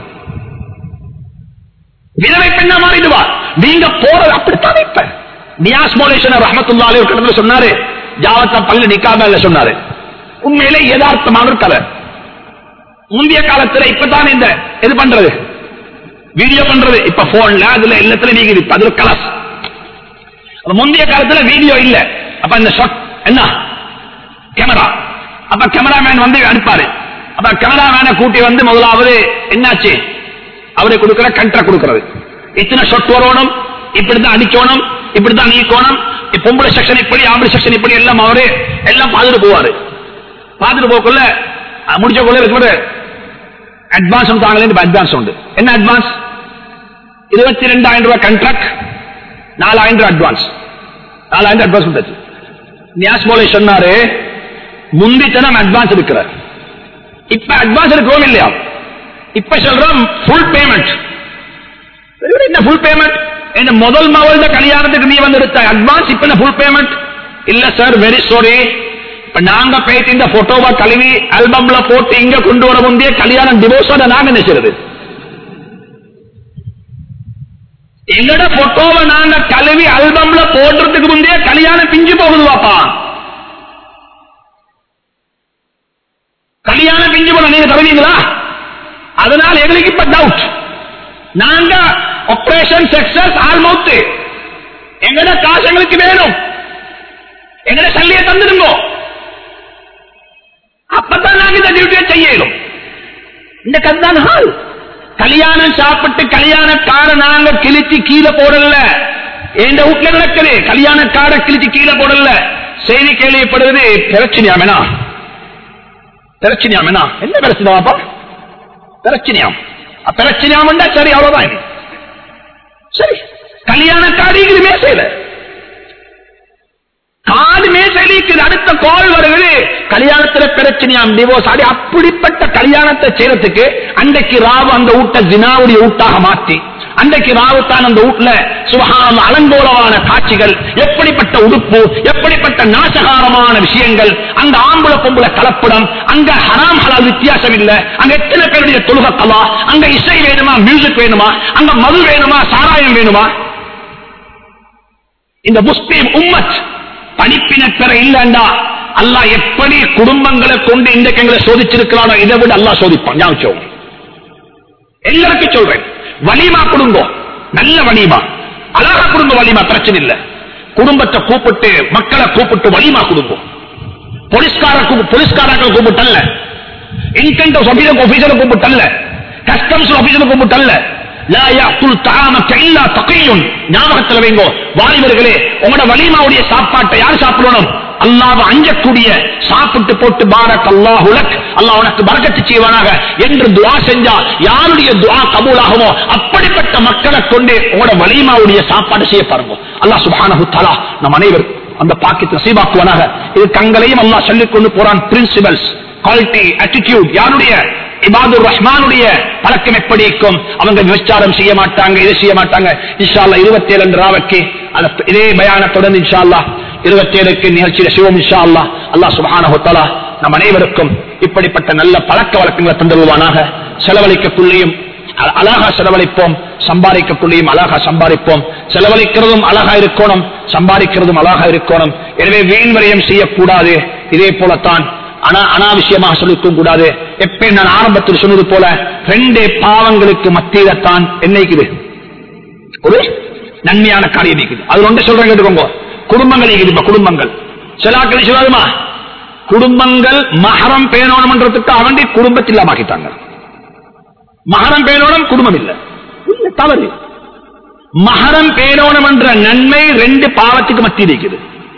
விதவை பெண்ணா மாறிடுவாள் நீங்க போறது அப்படித்தான் இப்ப நியாஸ் மோலேஷன் ரஹமத்துல்லா அலி ஒரு கடத்துல சொன்னாரு ஜாவத்தா பள்ளி நிக்காம இல்ல சொன்னாரு உண்மையிலே யதார்த்தமான ஒரு கதை முந்தைய காலத்துல இப்பதான் இந்த இது பண்றது வீடியோ பண்றது இப்ப போன்ல அதுல எல்லாத்துல நீங்க இருக்கு அது ஒரு கலஸ் அப்ப முந்தைய காலத்துல வீடியோ இல்ல அப்ப இந்த ஷாட் என்ன கேமரா அப்ப கேமராமேன் வந்து அனுப்பாரு அப்ப கேமராமேனை கூட்டி வந்து முதலாவது என்னாச்சு அவரு கொடுக்கிற கண்ட்ரா கொடுக்கிறது இத்தனை ஷொட் வரணும் இப்படித்தான் அடிக்கணும் இப்படித்தான் நீக்கணும் இப்ப பொம்பளை செக்ஷன் இப்படி ஆம்பளை செக்ஷன் இப்படி எல்லாம் அவரு எல்லாம் பார்த்துட்டு போவாரு பார்த்துட்டு போக்குள்ள அஹ், முடிச்ச கொள்ள இருக்கிற அட்வான்ஸ் தாங்களே அட்வான்ஸ் உண்டு என்ன அட்வான்ஸ் இருபத்தி ரெண்டாயிரம் ரூபாய் கண்ட்ராக்ட் நாலாயிரம் ரூபாய் அட்வான்ஸ் நாலாயிரம் அட்வான்ஸ் கொடுத்தாச்சு நியாஸ் மோலை சொன்னாரு முந்தித்தனம் அட்வான்ஸ் இருக்கிற இப்ப அட்வான்ஸ் இருக்கிறோம் இல்லையா இப்ப சொல்றோம் ஃபுல் பேமெண்ட் என்ன ஃபுல் பேமெண்ட் என்ன முதல் மவள்த கல்யாணத்துக்கு நீ வந்து எடுத்த அட்வான்ஸ் இப்ப என்ன ஃபுல் பேமெண்ட் இல்ல சார் வெரி சாரி இப்ப நாங்க போயிட்டு இந்த போட்டோவை கழுவி ஆல்பம்ல போட்டு இங்க கொண்டு வர முந்தைய கல்யாணம் டிவோர்ஸோட நாங்க நினைச்சிருது எங்கட போட்டோவை நாங்க கழுவி ஆல்பம்ல போடுறதுக்கு முந்தைய கல்யாணம் பிஞ்சு போகுது பாப்பா கல்யாணம் பிஞ்சு போன நீங்க தருவீங்களா அதனால எங்களுக்கு இப்ப டவுட் நாங்க ஆபரேஷன் சக்சஸ் ஆல்மௌத் எங்கட காசு எங்களுக்கு வேணும் எங்கட சல்லியை தந்துடுங்க அப்பதான் நாங்க இந்த டியூட்டியை செய்யணும் இந்த கதுதான் ஹால் கல்யாணம் சாப்பிட்டு கல்யாணக்கார நாங்க கிழிச்சு கீழே போடல எந்த வீட்டுல நடக்குது கல்யாணக்கார கிழிச்சு கீழே போடல செய்தி கேள்விப்படுவது பிரச்சனையாமேனா பிரச்சனையாமேனா என்ன பிரச்சனை பாப்பா பிரச்சனையாம் பிரச்சனையாம் சரி அவ்வளவுதான் இது. சரி கல்யாணக்காரி இது மேசையில காடு மேசைக்கு அடுத்த கால் வருகிறது கல்யாணத்துல பிரச்சனையாம் டிவோர்ஸ் அடி அப்படிப்பட்ட கல்யாணத்தை செய்யறதுக்கு அன்றைக்கு ராவு அந்த ஊட்ட ஜினாவுடைய ஊட்டாக மாற்றி அன்றைக்கு ராவு தான் அந்த வீட்டுல சுபகான அலங்கோலமான காட்சிகள் எப்படிப்பட்ட உடுப்பு எப்படிப்பட்ட நாசகாரமான விஷயங்கள் அங்க ஆம்பளை பொம்பளை கலப்படம் அங்க ஹராம் ஹலால் வித்தியாசம் இல்ல அங்க எத்தனை பேருடைய தொழுக கலா அங்க இசை வேணுமா மியூசிக் வேணுமா அங்க மது வேணுமா சாராயம் வேணுமா இந்த முஸ்லீம் உம்மத் படிப்பின பெற இல்லண்டா அல்லாஹ் எப்படி குடும்பங்களை கொண்டு இன்றைக்கு எங்களை சோதிச்சிருக்கிறானோ இதை விட அல்லாஹ் சோதிப்பான் ஞாபகம் எல்லாருக்கும் சொல்றேன் வலிமா குடும்பம் நல்ல வலிமா அழகா குடும்ப வலிமா பிரச்சனை இல்ல குடும்பத்தை கூப்பிட்டு மக்களை கூப்பிட்டு வலிமா குடும்பம் போலீஸ்கார போலீஸ்காரர்கள் கூப்பிட்டல்ல இன்கண்ட் ஆபீசர் ஆபீசர் கூப்பிட்டல்ல கஸ்டம்ஸ் ஆபீசர் கூப்பிட்டல்ல லா யாக்குல் தஆமக இல்லா தகியுன் ஞாபகத்துல வைங்கோ வாலிபர்களே உங்களோட வலிமாவுடைய சாப்பாட்டை யார் சாப்பிடணும் அல்லாஹ் அஞ்சக்கூடிய சாப்பிட்டு போட்டு பாரக் அல்லாஹ் உலக் அல்லாஹ் உனக்கு பரக்கத்து செய்வானாக என்று துஆ செஞ்சா யாருடைய துஆ கபூலாகுமோ அப்படிப்பட்ட மக்களை கொண்டு உங்களோட வலிமாவுடைய சாப்பாடு செய்ய பாருங்க அல்லாஹ் சுப்ஹானஹு தஆலா நம் அனைவரும் அந்த பாக்கியத்தை நசீபாக்குவானாக இது தங்களையும் அல்லாஹ் சொல்லிக் கொண்டு போறான் பிரின்சிபல்ஸ் குவாலிட்டி attitude யாருடைய இபாதுர் ரஹ்மானுடைய பழக்கம் எப்படி இருக்கும் அவங்க விபச்சாரம் செய்ய மாட்டாங்க இதை செய்ய மாட்டாங்க இன்ஷா அல்லாஹ் இருபத்தி ஏழு ராவுக்கு அந்த இதே பயானத்துடன் இன்ஷா அல்லாஹ் இருபத்தி ஏழுக்கு நிகழ்ச்சியில சிவம் இன்ஷா அல்லாஹ் அல்லாஹ் சுபஹானஹு தஆலா நம் அனைவருக்கும் இப்படிப்பட்ட நல்ல பழக்க வழக்கங்களை தந்துருவானாக செலவழிக்கக்குள்ளேயும் அ- அழகா செலவழிப்போம் சம்பாதிக்கக்குள்ளேயும் அழகா சம்பாதிப்போம் செலவழிக்கிறதும் அழகா இருக்கணும் சம்பாதிக்கிறதும் அழகா இருக்கணும் எனவே வீண் விரயம் செய்யக்கூடாது இதே போலத்தான் அனா அனாவசியமாக சொல்லிக்க கூடாது எப்ப நான் ஆரம்பத்தில் சொன்னது போல ரெண்டே பாவங்களுக்கு மத்தியில தான் என்னைக்குது ஒரு நன்மையான காரியம் இருக்குது அது ஒன்று சொல்றேன் கேட்டுக்கோங்க குடும்பங்கள் இருக்குது இப்ப குடும்பங்கள் சிலாக்களை சொல்லாதுமா குடும்பங்கள் மகரம் பேணணும்ன்றதுக்காக வேண்டி குடும்பத்தில் இல்லாமக்கிட்டாங்க மகரம் பேணோனம் குடும்பம் இல்ல இல்ல தவறு மகரம் பேணோனம் என்ற நன்மை ரெண்டு பாவத்துக்கு மத்தியில் இருக்குது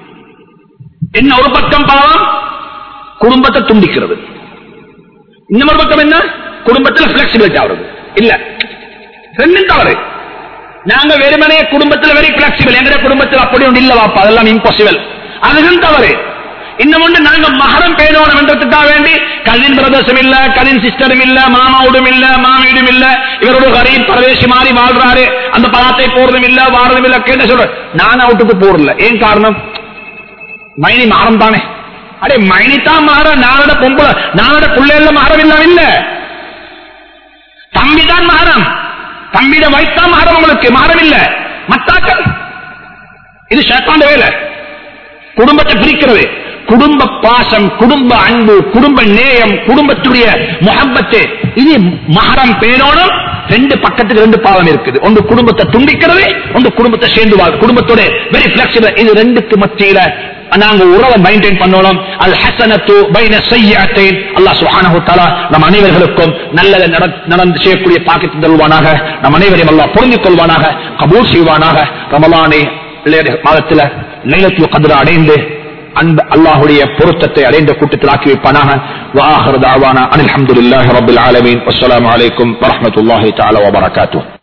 என்ன ஒரு பக்கம் பாவம் குடும்பத்தை துண்டிக்கிறது இன்னொரு பக்கம் என்ன குடும்பத்தில் பிளெக்சிபிலிட்டி ஆகுறது இல்ல ரெண்டும் தவறு நாங்க வெறுமனே குடும்பத்தில் வெரி பிளெக்சிபிள் எங்க குடும்பத்தில் அப்படி ஒன்று இல்ல வாப்பா அதெல்லாம் இம்பாசிபிள் அதுவும் தவறு இன்னும் ஒன்று நாங்க மகரம் பேணோம் என்றதுக்காக வேண்டி கசின் பிரதர்ஸும் இல்ல கசின் சிஸ்டரும் இல்ல மாமாவோடும் இல்ல மாமியோடும் இல்ல இவரோட கரீப் பரதேசி மாறி வாழ்றாரு அந்த பணத்தை போறதும் இல்ல வாடுறதும் இல்ல கேட்ட சொல்ற நான் அவுட்டுக்கு போறல ஏன் காரணம் மைனி மாறம் தானே அடே மைனி தான் மாற நானோட பொம்பளை நானோட பிள்ளைல மாறம் இல்லாம இல்ல தம்பிதான் மாறம் தம்பிட வைத்தா மாறம் உங்களுக்கு மாறம் இல்ல மத்தாக்கள் இது ஷேத்தாண்ட வேலை குடும்பத்தை பிரிக்கிறது குடும்ப பாசம் குடும்ப அன்பு குடும்ப நேயம் குடும்பத்துடைய முகப்பத்து இது மகரம் பேரோடும் ரெண்டு பக்கத்துக்கு ரெண்டு பாவம் இருக்குது ஒன்று குடும்பத்தை துண்டிக்கிறது ஒன்று குடும்பத்தை சேர்ந்து வாழ் குடும்பத்தோட வெரி பிளெக்சிபிள் இது ரெண்டுக்கு மத்தியில நாங்க உறவை மெயின்டைன் பண்ணணும் அல் ஹசனத்து பைன செய்யாத்தேன் அல்லாஹ் சுப்ஹானஹு தஆலா நம் அனைவர்களுக்கும் நல்லதை நட- நடந்து செய்யக்கூடிய பாக்கியத்தை தருவானாக நம் அனைவரையும் அல்லாஹ் பொருந்திக் கொள்வானாக கபூல் செய்வானாக ரமலானை மாதத்தில் லைலத்துல் கத்ர அடைந்து அந்த அல்லாஹுடைய பொருத்தத்தை அடைந்த கூட்டத்தில் ஆக்கி வைப்பானாக வாஹர் தாவானா அனில் அஹமதுல்லாஹி ரபில் ஆலமீன் அஸ்ஸலாமு அலைக்கும் வரஹ்மத்துல்லாஹி தஆலா வபரகாத்துஹு